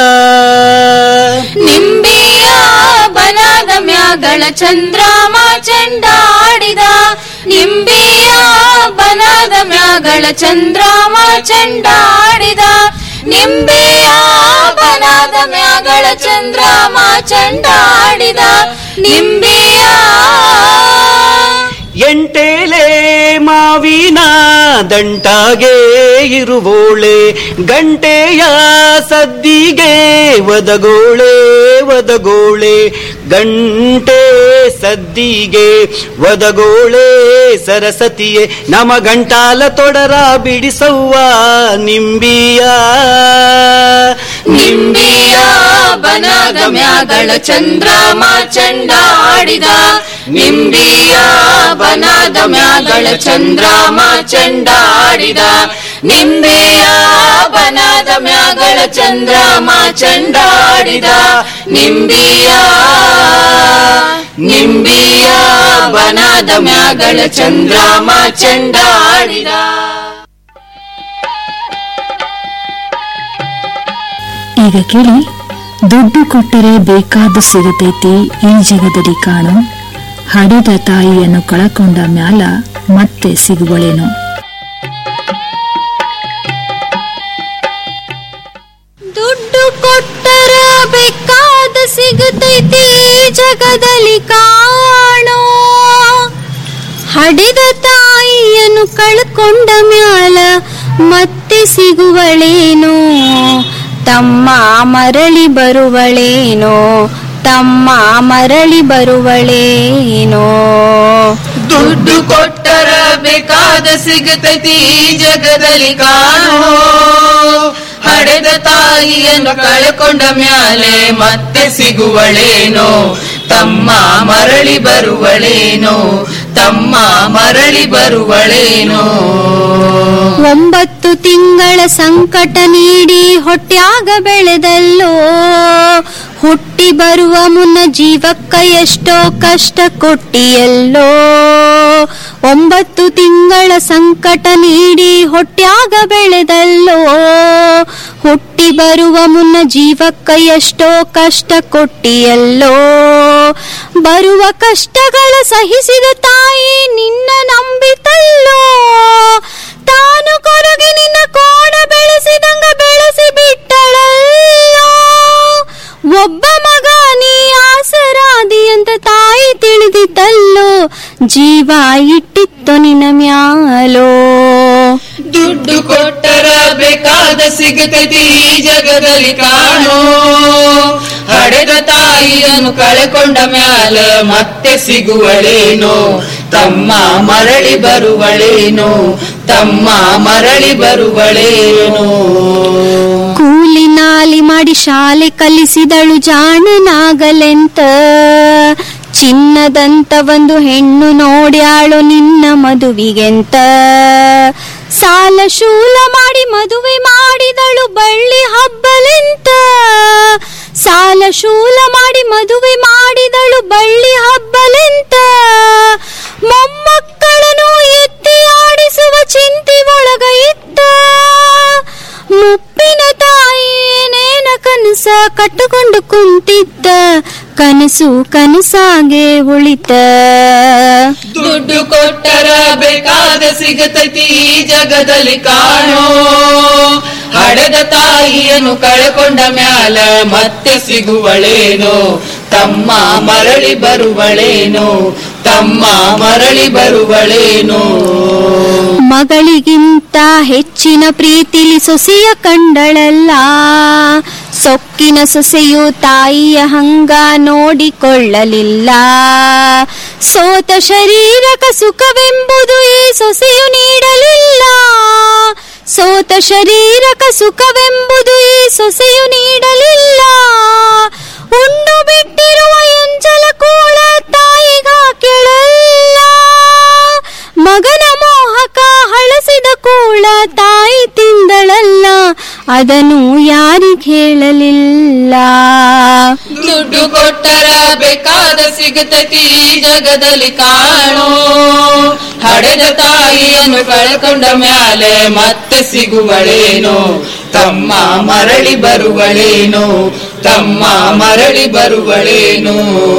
ನಿಂಬಿಯ ಬನದ ಮ್ಯಾಗಳ ಚಂದ್ರಮ ಚೆಂಡಾಡಿದ ನಿಂಬಿಯ ಬನದ ಮ್ಯಾಗಳ ಚಂದ್ರಮ ಚೆಂಡಾಡಿದ ನಿಂಬಿಯ ಬನದ ಮ್ಯಾಗಳ ಚಂದ್ರಮ ಚೆಂಡಾಡಿದ ನಿಂಬಿಯ ಎಂಟೇಲೆ ಮಾವಿನ ದಂಟಾಗೆ ಇರುವೋಳೆ ಗಂಟೆಯ ಸದ್ದಿಗೆ ಒದಗೋಳೆ ಒದಗೋಳೆ ಗಂಟೆ ಸದ್ದಿಗೆ ಒದಗೋಳೆ ಸರಸ್ವತಿಯೇ ನಮ ಗಂಟಾಲ ತೊಡರ ಬಿಡಿಸವ್ವ ನಿಂಬಿಯ ನಿಂಬಿಯ ಬನದ ಮ್ಯಾಗಳ ಚಂದ್ರಮ ಚೆಂಡಾಡಿದ ನಿಂಬಿಯ ಬನದ ಮ್ಯಾಗಳ ಚಂದ್ರಮ ಚೆಂಡಾಡಿದ ನಿಂಬಿಯ ಬನದ ಮ್ಯಾಗಳ ಚಂದ್ರಮ ಚೆಂಡಾಡಿದ ನಿಂಬಿಯ ನಿಂಬಿಯ ಬನದ ಮ್ಯಾಗಳ ಚಂದ್ರಮ ಚೆಂಡಾಡಿದ ಈಗ ಕೇಳಿ ದುಡ್ಡು ಕೊಟ್ಟರೆ ಬೇಕಾದ್ದು ಸಿಗತೈತಿ ಈ ಜಗದಲ್ಲಿ ಕಾಣು ಹಡಿದ ತಾಯಿಯನ್ನು ಕಳಕೊಂಡ ಮ್ಯಾಲ ಮತ್ತೆ ಸಿಗುವಳೇನು ದುಡ್ಡು ಕೊಟ್ಟರ ಬೇಕಾದ ಸಿಗುತ್ತೈತಿ ಈ ಜಗದಲ್ಲಿ ಕಾಣೋ ಹಡಿದ ತಾಯಿಯನ್ನು ಕಳ್ಕೊಂಡ ಮ್ಯಾಲ ಮತ್ತೆ ಸಿಗುವಳೇನೋ ತಮ್ಮ ಮರಳಿ ಬರುವಳೇನೋ ತಮ್ಮ ಮರಳಿ ಬರುವಳೇನೋ ದುಡ್ಡು ಕೊಟ್ಟರ ಬೇಕಾದ ಸಿಗತೈತಿ ಈ ಜಗದಲ್ಲಿ ಕಾಣೋ ಹಡೆದ ತಾಯಿಯನ್ನು ಕಳ್ಕೊಂಡ ಮ್ಯಾಲೆ ಮತ್ತೆ ಸಿಗುವಳೇನೋ ತಮ್ಮ ಮರಳಿ ಬರುವಳೇನೋ ತಮ್ಮ ಮರಳಿ ಬರುವಳೇನೋ ಒಂಬತ್ತು ತಿಂಗಳ ಸಂಕಟ ನೀಡಿ ಹೊಟ್ಯಾಗ ಬೆಳೆದಲ್ಲೋ ಹುಟ್ಟಿ ಬರುವ ಮುನ್ನ ಜೀವಕ್ಕ ಎಷ್ಟೋ ಕಷ್ಟ ಕೊಟ್ಟಿಯಲ್ಲೋ ಒಂಬತ್ತು ತಿಂಗಳ ಸಂಕಟ ನೀಡಿ ಹೊಟ್ಯಾಗ ಬೆಳೆದಲ್ಲೋ ಹುಟ್ಟಿ ಬರುವ ಮುನ್ನ ಜೀವಕ್ಕ ಎಷ್ಟೋ ಕಷ್ಟ ಕೊಟ್ಟಿಯಲ್ಲೋ ಬರುವ ಕಷ್ಟಗಳ ಸಹಿಸಿದ ತಾಯಿ ನಿನ್ನ ನಂಬಿತಲ್ಲೋ ತಾನು ಕೊರಗೆ ನಿನ್ನ ಕೋಣ ಬೆಳೆಸಿದಂಗ ಬೆಳೆಸಿ ಬಿಟ್ಟಳಲ್ಲೋ ಒಬ್ಬ ಮಗ ನೀ ಆಸರಾದಿ ಅಂತ ತಾಯಿ ತಿಳಿದಿದ್ದಲ್ಲೋ ಜೀವ ಇಟ್ಟಿತ್ತು ನಿನ್ನ ಮ್ಯಾಲೋ ದುಡ್ಡು ಕೊಟ್ಟರ ಬೇಕಾದ ಸಿಗತೈತಿ ಈ ಜಗದಲ್ಲಿ ಕಾಣೋ ಹಡೆದ ತಾಯಿಯನ್ನು ಕಳೆಕೊಂಡ ಮ್ಯಾಲ ಮತ್ತೆ ಸಿಗುವಳೇನೋ ತಮ್ಮ ಮರಳಿ ಬರುವಳೇನೋ ತಮ್ಮ ಮರಳಿ ಬರುವಳೇನೋ ಕೂಲಿ ನಾಲಿ ಮಾಡಿ ಶಾಲೆ ಕಲಿಸಿದಳು ಜಾಣನಾಗಲೆಂತ ಚಿನ್ನದಂತ ಒಂದು ಹೆಣ್ಣು ನೋಡ್ಯಾಳು ನಿನ್ನ ಮದುವಿಗೆಂತ ಸಾಲ ಶೂಲ ಮಾಡಿ ಮದುವೆ ಮಾಡಿದಳು ಬಳ್ಳಿ ಹಬ್ಬಲೆಂತ ಸಾಲ ಶೂಲ ಮಾಡಿ ಮದುವೆ ಮಾಡಿದಳು ಬಳ್ಳಿ ಹಬ್ಬಲೆಂತ ಮೊಮ್ಮಕ್ಕಳನ್ನು ಎತ್ತಿ ಆಡಿಸುವ ಚಿಂತಿ ಒಳಗ ಇದ್ದ ಮುಪ್ಪಿನ ತಾಯಿ ಏನೇನ ಕನಸ ಕಟ್ಟುಕೊಂಡು ಕುಂತಿದ್ದ ಕನಸು ಕನಸಾಗೆ ಉಳಿತ ದುಡ್ಡು ಕೊಟ್ಟರ ಬೇಕಾದ ಸಿಗತೈತಿ ಈ ಜಗದಲ್ಲಿ ಕಾಣೋ ಹಡೆದ ತಾಯಿಯನ್ನು ಕಳ್ಕೊಂಡ ಮ್ಯಾಲ ಮತ್ತೆ ಸಿಗುವಳೇನೋ ತಮ್ಮ ಮರಳಿ ಬರುವಳೇನೋ ತಮ್ಮ ಮರಳಿ ಬರುವಳೇನೋ ಮಗಳಿಗಿಂತ ಹೆಚ್ಚಿನ ಪ್ರೀತಿಲಿ ಸೊಸೆಯ ಕಂಡಳಲ್ಲ ಸೊಕ್ಕಿನ ಸೊಸೆಯು ತಾಯಿಯ ಹಂಗ ನೋಡಿಕೊಳ್ಳಲಿಲ್ಲ ಸೋತ ಶರೀರಕ ಸುಖವೆಂಬುದು ಈ ಸೊಸೆಯು ನೀಡಲಿಲ್ಲ ಸೋತ ಶರೀರಕ ಸುಖವೆಂಬುದು ಈ ಸೊಸೆಯು ನೀಡಲಿಲ್ಲ ಉಂಡು ಬಿಟ್ಟಿರುವ ಎಂಜಲ ಕೂಳ ತಾಯಿಗ ಕೇಳಲ್ಲ ಮಗನ ಮೋಹಕ ಹಳಸಿದ ಕೂಳ ತಾಯಿ ತಿಂದಳಲ್ಲ ಅದನ್ನು ಯಾರಿಗೆ ಹೇಳಲಿಲ್ಲ ದುಡ್ಡು ಕೊಟ್ಟರ ಬೇಕಾದ ಸಿಗತೈತಿ ಈ ಜಗದಲ್ಲಿ ಕಾಣೋ ಹಡೆದ ತಾಯಿಯನ್ನು ಕಳ್ಕೊಂಡ ಮ್ಯಾಲೆ ಮತ್ತೆ ಸಿಗುವಳೇನೋ ತಮ್ಮ ಮರಳಿ ಬರುವಳೇನೋ ತಮ್ಮ ಮರಳಿ ಬರುವಳೇನೋ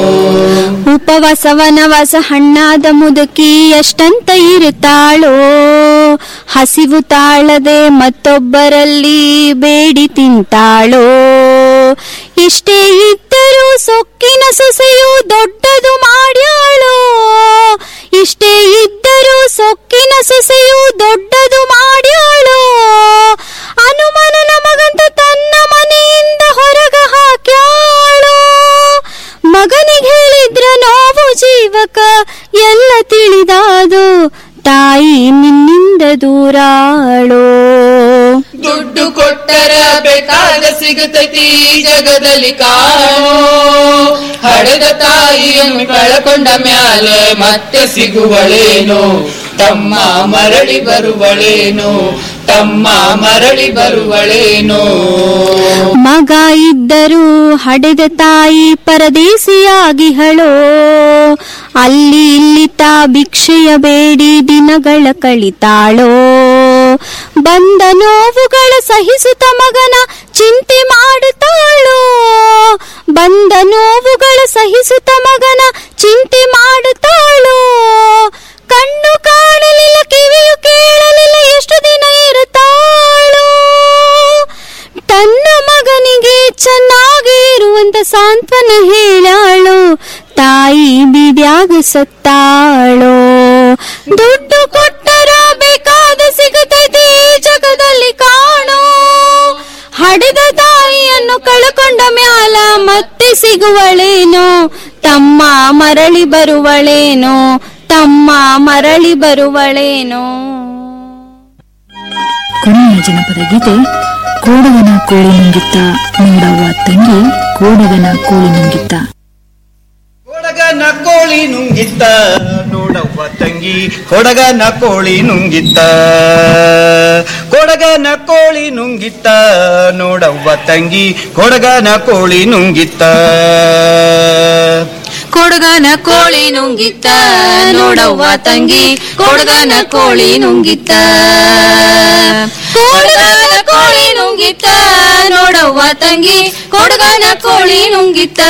ಉಪವಾಸ ವನವಾಸ ಹಣ್ಣಾದ ಮುದುಕಿ ಎಷ್ಟಂತ ಇರುತ್ತಾಳೋ ಹಸಿವು ತಾಳದೆ ಮತ್ತೊಬ್ಬರಲ್ಲಿ ಬೇಡಿ ತಿಂತಾಳೋ ಇಷ್ಟೇ ಇದ್ದರೂ ಸೊಕ್ಕಿನ ಸೊಸೆಯು ದೊಡ್ಡದು ಮಾಡ್ಯಾಳೋ ಇಷ್ಟೇ ಇದ್ದರೂ ಸೊಕ್ಕಿನ ಸೊಸೆಯು ದೊಡ್ಡದು ಮಾಡ್ಯಾಳೋ ಅನುಮಾನನ ಮಗಂತ ತನ್ನ ಮನೆಯಿಂದ ಹೊರಗ ಹಾಕ್ಯಾಳೋ ಮಗನಿಗೆ ಹೇಳಿದ್ರ ನೋವು ಜೀವಕ ಎಲ್ಲ ತಿಳಿದಾದು ತಾಯಿ ನಿನ್ನಿಂದ ದೂರಾಳೋ ದುಡ್ಡು ಕೊಟ್ಟರ ಬೇಕಾದ ಸಿಗತೈತಿ ಈ ಜಗದಲ್ಲಿ ಕಾಣೋ ಹಡೆದ ತಾಯಿಯನ್ನು ಕಳ್ಕೊಂಡ ಮ್ಯಾಲೆ ಮತ್ತೆ ಸಿಗುವಳೇನೋ ತಮ್ಮ ಮರಳಿ ಬರುವಳೇನೋ ತಮ್ಮ ಮರಳಿ ಬರುವಳೇನೋ ಮಗ ಇದ್ದರೂ ಹಡೆದ ತಾಯಿ ಪರದೇಸಿಯಾಗಿಹಳೋ ಅಲ್ಲಿ ಇಲ್ಲಿ ತಾ ಭಿಕ್ಷೆಯ ಬೇಡಿ ದಿನಗಳ ಕಳಿತಾಳೋ ಬಂದ ನೋವುಗಳ ಸಹಿಸುತ್ತ ಮಗನ ಚಿಂತೆ ಮಾಡುತ್ತಾಳೋ ಬಂದ ನೋವುಗಳ ಸಹಿಸುತ್ತ ಮಗನ ಚಿಂತೆ ಮಾಡುತ್ತಾಳೋ ಕಣ್ಣು ಕಾಣಲಿಲ್ಲ ಕಿವಿಯು ಕೇಳಲಿಲ್ಲ ಎಷ್ಟು ದಿನ ಇರುತ್ತಾಳೋ ತನ್ನ ಮಗನಿಗೆ ಚೆನ್ನಾಗಿ ಇರುವಂತ ಸಾಂತ್ವನ ಹೇಳಾಳು ತಾಯಿ ಬೀದ್ಯಾಗ ಸತ್ತಾಳೋ ದುಡ್ಡು ಕೊಟ್ಟರ ಬೇಕಾದ ಸಿಗತೈತಿ ಈ ಜಗದಲ್ಲಿ ಕಾಣೋ ಹಡೆದ ತಾಯಿಯನ್ನು ಕಳ್ಕೊಂಡ ಮ್ಯಾಲ ಮತ್ತೆ ಸಿಗುವಳೇನೋ ತಮ್ಮ ಮರಳಿ ಬರುವಳೇನೋ ತಮ್ಮ ಮರಳಿ ಬರುವಳೇನೋ ಕೊನೆಯ ಜನಪದ ಗೀತೆ ಕೋಡಗನ ಕೋಳಿ ನುಂಗಿತ್ತ ನೋಡವ್ವ ತಂಗಿ ಕೋಡಗನ ಕೋಳಿ ನುಂಗಿತ್ತ ಕೊಡಗನ ಕೋಳಿ ನುಂಗಿತ್ತ ನೋಡವ್ವ ತಂಗಿ ಕೊಡಗನ ಕೋಳಿ ನುಂಗಿತ್ತ ಕೊಡಗನ ಕೋಳಿ ನುಂಗಿತ್ತ ನೋಡವ್ವ ತಂಗಿ ಕೊಡಗನ ಕೋಳಿ ನುಂಗಿತ್ತ ಕೊಡಗನ ಕೋಳಿ ನುಂಗಿತ್ತ ನೋಡವ್ವ ತಂಗಿ ಕೊಡಗನ ಕೋಳಿ ನುಂಗಿತ್ತ ಕೊಡಗನ ಕೋಳಿ ನುಂಗಿತ್ತ ನೋಡವ್ವ ತಂಗಿ ಕೊಡಗನ ಕೋಳಿ ನುಂಗಿತ್ತ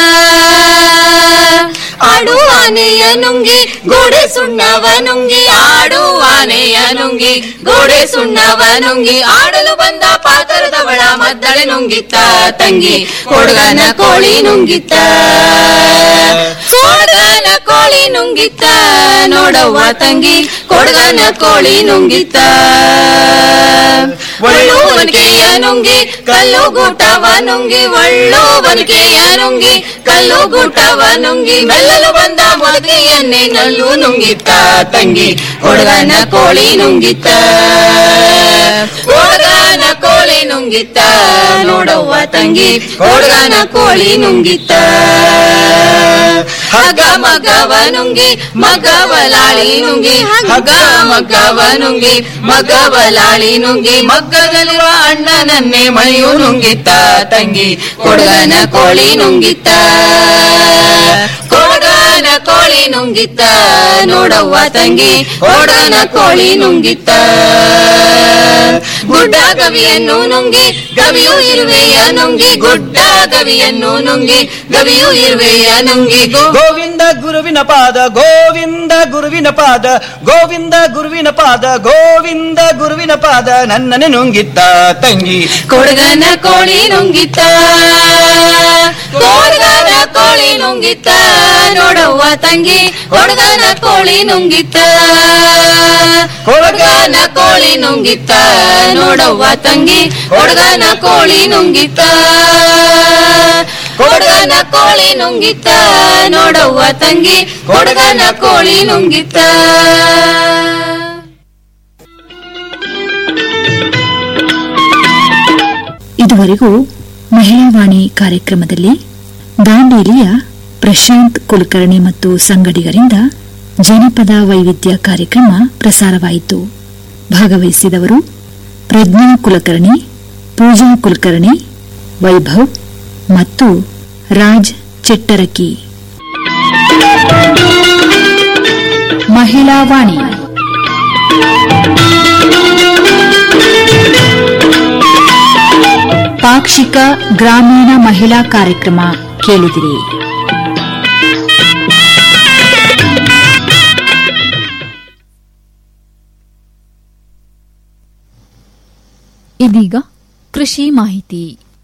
ಆಡುವಾನೆಯ ನುಂಗಿ ಗೋಡೆ ಸುಣ್ಣವ ನುಂಗಿ ಆಡುವಾನೆಯ ನುಂಗಿ ಗೋಡೆ ಸುಣ್ಣವ ನುಂಗಿ ಆಡಲು ಬಂದ ಪಾತರದವಳ ಮದ್ದಳೆ ನುಂಗಿತ್ತ ತಂಗಿ ಕೊಡಗನ ಕೋಳಿ ನುಂಗಿತ್ತ ಕೊಡಗನ ಕೋಳಿ ನುಂಗಿತ್ತ ನೋಡವ್ವ ತಂಗಿ ಕೊಡಗನ ಕೋಳಿ ನುಂಗಿತ್ತ ಒಳ್ಳುವನಿಕೆಯ ನುಂಗಿ ಕಲ್ಲು ಗೂಟವ ನುಂಗಿ ಒಳ್ಳುವನಿಕೆಯ ನುಂಗಿ ಕಲ್ಲು ಗೂಟವ ನುಂಗಿ ಮೆಲ್ಲಲು ಬಂದ ಮದುವೆಯನ್ನೇ ನಲ್ಲು ನುಂಗಿತ್ತ ತಂಗಿ ಕೊಡಗನ ಕೋಳಿ ನುಂಗಿತ್ತ ಕೊಡಗನ ಕೋಳಿ ನುಂಗಿತ್ತ ನೋಡವ್ವ ತಂಗಿ ಕೊಡಗನ ಕೋಳಿ ನುಂಗಿತ್ತ ಹಗ ಮಗವ ನುಂಗಿ ಮಗವ ಲಾಳಿ ನುಂಗಿ ಹಗ ಮಗವ ನುಂಗಿ ಮಗವ ಲಾಳಿ ನುಂಗಿ ಮಗ್ಗದಲ್ಲಿರುವ ಅಣ್ಣನನ್ನೇ ಮಳೆಯು ನುಂಗಿತ್ತ ತಂಗಿ ಕೊಡಗನ ಕೋಳಿ ನುಂಗಿತ್ತ ಕೊಡಗನ ಕೊಡಗನ ಕೋಳಿ ನುಂಗಿತ್ತ ನೋಡವ್ವ ತಂಗಿ ಕೊಡಗನ ಕೋಳಿ ನುಂಗಿತ್ತ ಗುಡ್ಡ ಗವಿಯನ್ನು ನುಂಗಿ ಗವಿಯು ಇರುವೆಯ ನುಂಗಿ ಗುಡ್ಡ ಗವಿಯನ್ನು ನುಂಗಿ ಗವಿಯು ಇರುವೆಯ ನುಂಗಿ ಗೋ ಗೋವಿಂದ ಗುರುವಿನ ಪಾದ ಗೋವಿಂದ ಗುರುವಿನ ಪಾದ ಗೋವಿಂದ ಗುರುವಿನ ಪಾದ ಗೋವಿಂದ ಗುರುವಿನ ಪಾದ ನನ್ನನೆ ನುಂಗಿತ್ತ ತಂಗಿ ಕೊಡಗನ ಕೋಳಿ ನುಂಗಿತ್ತ ಕೊಡಗನ ಕೋಳಿ ನುಂಗಿತ್ತ ನೋಡವ್ವ ತಂಗಿ ಕೊಡಗನ ಕೋಳಿ ನುಂಗಿತ್ತ ಕೊಡಗನ ಕೋಳಿ ನುಂಗಿತ್ತ ನೋಡವ್ವ ತಂಗಿ ಕೊಡಗನ ಕೋಳಿ ನುಂಗಿತ್ತ ಕೊಡಗನ ಕೋಳಿ ನುಂಗಿತ್ತ ನೋಡವ್ವ ತಂಗಿ ಕೊಡಗನ ಕೋಳಿ ನುಂಗಿತ್ತ ಇದುವರೆಗೂ ಮಹಿಳಾವಾಣಿ ಕಾರ್ಯಕ್ರಮದಲ್ಲಿ ದಾಂಡೇಲಿಯ ಪ್ರಶಾಂತ್ ಕುಲಕರ್ಣಿ ಮತ್ತು ಸಂಗಡಿಗರಿಂದ ಜನಪದ ವೈವಿಧ್ಯ ಕಾರ್ಯಕ್ರಮ ಪ್ರಸಾರವಾಯಿತು ಭಾಗವಹಿಸಿದವರು ಪ್ರಜ್ಞಾ ಕುಲಕರ್ಣಿ ಪೂಜಾ ಕುಲಕರ್ಣಿ ವೈಭವ್ ಮತ್ತು ರಾಜ್ ಚಿಟ್ಟರಕಿ ಮಹಿಳಾ ವಾಣಿ ಪಾಕ್ಷಿಕ ಗ್ರಾಮೀಣ ಮಹಿಳಾ ಕಾರ್ಯಕ್ರಮ ಕೇಳಿದಿರಿ ಇದೀಗ ಕೃಷಿ ಮಾಹಿತಿ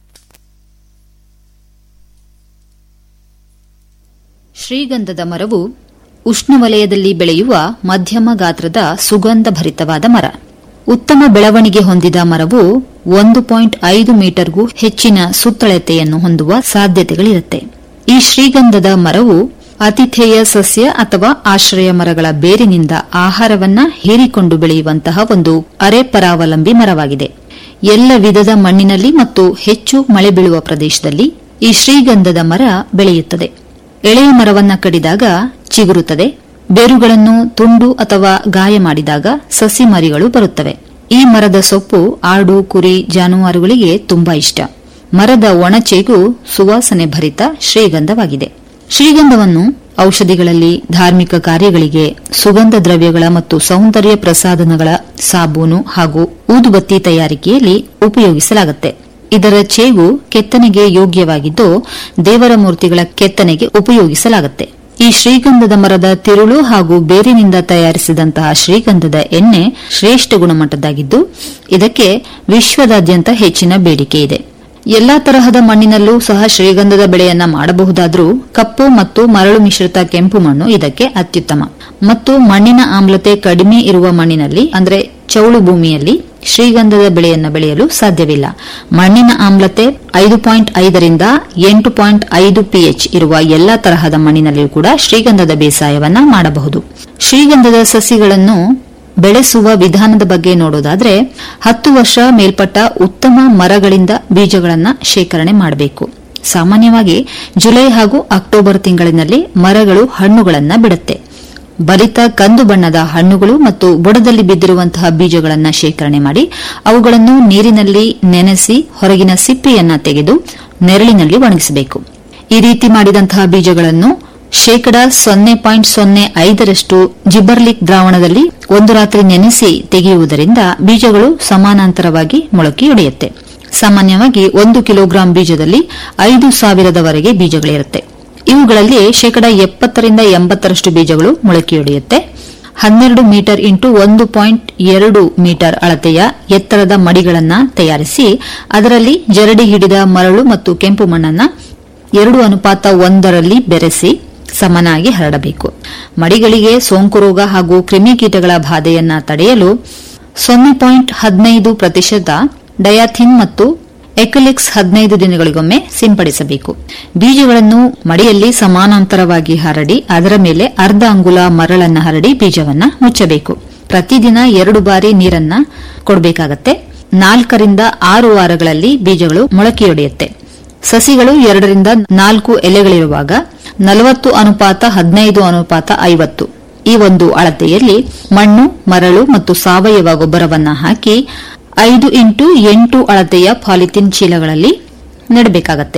ಶ್ರೀಗಂಧದ ಮರವು ಉಷ್ಣವಲಯದಲ್ಲಿ ಬೆಳೆಯುವ ಮಧ್ಯಮ ಗಾತ್ರದ ಸುಗಂಧ ಭರಿತವಾದ ಮರ ಉತ್ತಮ ಬೆಳವಣಿಗೆ ಹೊಂದಿದ ಮರವು ಒಂದು ಪಾಯಿಂಟ್ ಐದು ಮೀಟರ್ಗೂ ಹೆಚ್ಚಿನ ಸುತ್ತಳತೆಯನ್ನು ಹೊಂದುವ ಸಾಧ್ಯತೆಗಳಿರುತ್ತೆ ಈ ಶ್ರೀಗಂಧದ ಮರವು ಅತಿಥೇಯ ಸಸ್ಯ ಅಥವಾ ಆಶ್ರಯ ಮರಗಳ ಬೇರಿನಿಂದ ಆಹಾರವನ್ನ ಹೀರಿಕೊಂಡು ಬೆಳೆಯುವಂತಹ ಒಂದು ಅರೆ ಪರಾವಲಂಬಿ ಮರವಾಗಿದೆ ಎಲ್ಲ ವಿಧದ ಮಣ್ಣಿನಲ್ಲಿ ಮತ್ತು ಹೆಚ್ಚು ಮಳೆ ಬೀಳುವ ಪ್ರದೇಶದಲ್ಲಿ ಈ ಶ್ರೀಗಂಧದ ಮರ ಬೆಳೆಯುತ್ತದೆ ಎಳೆಯ ಮರವನ್ನ ಕಡಿದಾಗ ಚಿಗುರುತ್ತದೆ ಬೇರುಗಳನ್ನು ತುಂಡು ಅಥವಾ ಗಾಯ ಮಾಡಿದಾಗ ಸಸಿ ಮರಿಗಳು ಬರುತ್ತವೆ ಈ ಮರದ ಸೊಪ್ಪು ಆಡು ಕುರಿ ಜಾನುವಾರುಗಳಿಗೆ ತುಂಬಾ ಇಷ್ಟ ಮರದ ಒಣಚೆಗೂ ಸುವಾಸನೆ ಭರಿತ ಶ್ರೀಗಂಧವಾಗಿದೆ ಶ್ರೀಗಂಧವನ್ನು ಔಷಧಿಗಳಲ್ಲಿ ಧಾರ್ಮಿಕ ಕಾರ್ಯಗಳಿಗೆ ಸುಗಂಧ ದ್ರವ್ಯಗಳ ಮತ್ತು ಸೌಂದರ್ಯ ಪ್ರಸಾಧನಗಳ ಸಾಬೂನು ಹಾಗೂ ಊದುಬತ್ತಿ ತಯಾರಿಕೆಯಲ್ಲಿ ಉಪಯೋಗಿಸಲಾಗುತ್ತೆ ಇದರ ಚೇವು ಕೆತ್ತನೆಗೆ ಯೋಗ್ಯವಾಗಿದ್ದು ದೇವರ ಮೂರ್ತಿಗಳ ಕೆತ್ತನೆಗೆ ಉಪಯೋಗಿಸಲಾಗುತ್ತೆ ಈ ಶ್ರೀಗಂಧದ ಮರದ ತಿರುಳು ಹಾಗೂ ಬೇರಿನಿಂದ ತಯಾರಿಸಿದಂತಹ ಶ್ರೀಗಂಧದ ಎಣ್ಣೆ ಶ್ರೇಷ್ಠ ಗುಣಮಟ್ಟದ್ದಾಗಿದ್ದು ಇದಕ್ಕೆ ವಿಶ್ವದಾದ್ಯಂತ ಹೆಚ್ಚಿನ ಬೇಡಿಕೆ ಇದೆ ಎಲ್ಲಾ ತರಹದ ಮಣ್ಣಿನಲ್ಲೂ ಸಹ ಶ್ರೀಗಂಧದ ಬೆಳೆಯನ್ನ ಮಾಡಬಹುದಾದರೂ ಕಪ್ಪು ಮತ್ತು ಮರಳು ಮಿಶ್ರಿತ ಕೆಂಪು ಮಣ್ಣು ಇದಕ್ಕೆ ಅತ್ಯುತ್ತಮ ಮತ್ತು ಮಣ್ಣಿನ ಆಮ್ಲತೆ ಕಡಿಮೆ ಇರುವ ಮಣ್ಣಿನಲ್ಲಿ ಅಂದ್ರೆ ಚೌಳು ಭೂಮಿಯಲ್ಲಿ ಶ್ರೀಗಂಧದ ಬೆಳೆಯನ್ನು ಬೆಳೆಯಲು ಸಾಧ್ಯವಿಲ್ಲ ಮಣ್ಣಿನ ಆಮ್ಲತೆ ಐದು ಪಾಯಿಂಟ್ ಐದರಿಂದ ಎಂಟು ಪಾಯಿಂಟ್ ಐದು ಪಿಎಚ್ ಇರುವ ಎಲ್ಲಾ ತರಹದ ಮಣ್ಣಿನಲ್ಲಿಯೂ ಕೂಡ ಶ್ರೀಗಂಧದ ಬೇಸಾಯವನ್ನ ಮಾಡಬಹುದು ಶ್ರೀಗಂಧದ ಸಸಿಗಳನ್ನು ಬೆಳೆಸುವ ವಿಧಾನದ ಬಗ್ಗೆ ನೋಡೋದಾದ್ರೆ ಹತ್ತು ವರ್ಷ ಮೇಲ್ಪಟ್ಟ ಉತ್ತಮ ಮರಗಳಿಂದ ಬೀಜಗಳನ್ನು ಶೇಖರಣೆ ಮಾಡಬೇಕು ಸಾಮಾನ್ಯವಾಗಿ ಜುಲೈ ಹಾಗೂ ಅಕ್ಟೋಬರ್ ತಿಂಗಳಿನಲ್ಲಿ ಮರಗಳು ಹಣ್ಣುಗಳನ್ನು ಬಿಡುತ್ತೆ ಬಲಿತ ಕಂದು ಬಣ್ಣದ ಹಣ್ಣುಗಳು ಮತ್ತು ಬುಡದಲ್ಲಿ ಬಿದ್ದಿರುವಂತಹ ಬೀಜಗಳನ್ನು ಶೇಖರಣೆ ಮಾಡಿ ಅವುಗಳನ್ನು ನೀರಿನಲ್ಲಿ ನೆನೆಸಿ ಹೊರಗಿನ ಸಿಪ್ಪೆಯನ್ನ ತೆಗೆದು ನೆರಳಿನಲ್ಲಿ ಒಣಗಿಸಬೇಕು ಈ ರೀತಿ ಮಾಡಿದಂತಹ ಬೀಜಗಳನ್ನು ಶೇಕಡ ಸೊನ್ನೆ ಪಾಯಿಂಟ್ ಸೊನ್ನೆ ಐದರಷ್ಟು ಜಿಬರ್ಲಿಕ್ ದ್ರಾವಣದಲ್ಲಿ ಒಂದು ರಾತ್ರಿ ನೆನೆಸಿ ತೆಗೆಯುವುದರಿಂದ ಬೀಜಗಳು ಸಮಾನಾಂತರವಾಗಿ ಮೊಳಕೆಯೊಡೆಯುತ್ತೆ ಸಾಮಾನ್ಯವಾಗಿ ಒಂದು ಕಿಲೋಗ್ರಾಂ ಬೀಜದಲ್ಲಿ ಐದು ಸಾವಿರದವರೆಗೆ ಬೀಜಗಳಿರುತ್ತೆ ಇವುಗಳಲ್ಲಿ ಶೇಕಡ ಎಪ್ಪತ್ತರಿಂದ ಎಂಬತ್ತರಷ್ಟು ಬೀಜಗಳು ಮೊಳಕೆಯೊಡೆಯುತ್ತೆ ಹನ್ನೆರಡು ಮೀಟರ್ ಇಂಟು ಒಂದು ಪಾಯಿಂಟ್ ಎರಡು ಮೀಟರ್ ಅಳತೆಯ ಎತ್ತರದ ಮಡಿಗಳನ್ನು ತಯಾರಿಸಿ ಅದರಲ್ಲಿ ಜರಡಿ ಹಿಡಿದ ಮರಳು ಮತ್ತು ಕೆಂಪು ಮಣ್ಣನ್ನ ಎರಡು ಅನುಪಾತ ಒಂದರಲ್ಲಿ ಬೆರೆಸಿ ಸಮನಾಗಿ ಹರಡಬೇಕು ಮಡಿಗಳಿಗೆ ಸೋಂಕು ರೋಗ ಹಾಗೂ ಕ್ರಿಮಿಕೀಟಗಳ ಬಾಧೆಯನ್ನ ತಡೆಯಲು ಸೊನ್ನೆ ಪಾಯಿಂಟ್ ಹದಿನೈದು ಪ್ರತಿಶತ ಡಯಾಥಿನ್ ಮತ್ತು ಎಕಲಿಕ್ಸ್ ಹದಿನೈದು ದಿನಗಳಿಗೊಮ್ಮೆ ಸಿಂಪಡಿಸಬೇಕು ಬೀಜಗಳನ್ನು ಮಡಿಯಲ್ಲಿ ಸಮಾನಾಂತರವಾಗಿ ಹರಡಿ ಅದರ ಮೇಲೆ ಅರ್ಧ ಅಂಗುಲ ಮರಳನ್ನ ಹರಡಿ ಬೀಜವನ್ನ ಮುಚ್ಚಬೇಕು ಪ್ರತಿದಿನ ಎರಡು ಬಾರಿ ನೀರನ್ನ ಕೊಡಬೇಕಾಗತ್ತೆ ನಾಲ್ಕರಿಂದ ಆರು ವಾರಗಳಲ್ಲಿ ಬೀಜಗಳು ಮೊಳಕೆಯೊಡೆಯುತ್ತೆ ಸಸಿಗಳು ಎರಡರಿಂದ ನಾಲ್ಕು ಎಲೆಗಳಿರುವಾಗ ನಲವತ್ತು ಅನುಪಾತ ಹದಿನೈದು ಅನುಪಾತ ಐವತ್ತು ಈ ಒಂದು ಅಳತೆಯಲ್ಲಿ ಮಣ್ಣು ಮರಳು ಮತ್ತು ಸಾವಯವ ಗೊಬ್ಬರವನ್ನ ಹಾಕಿ ಐದು ಇಂಟು ಎಂಟು ಅಳತೆಯ ಪಾಲಿಥಿನ್ ಚೀಲಗಳಲ್ಲಿ ನೆಡಬೇಕಾಗತ್ತೆ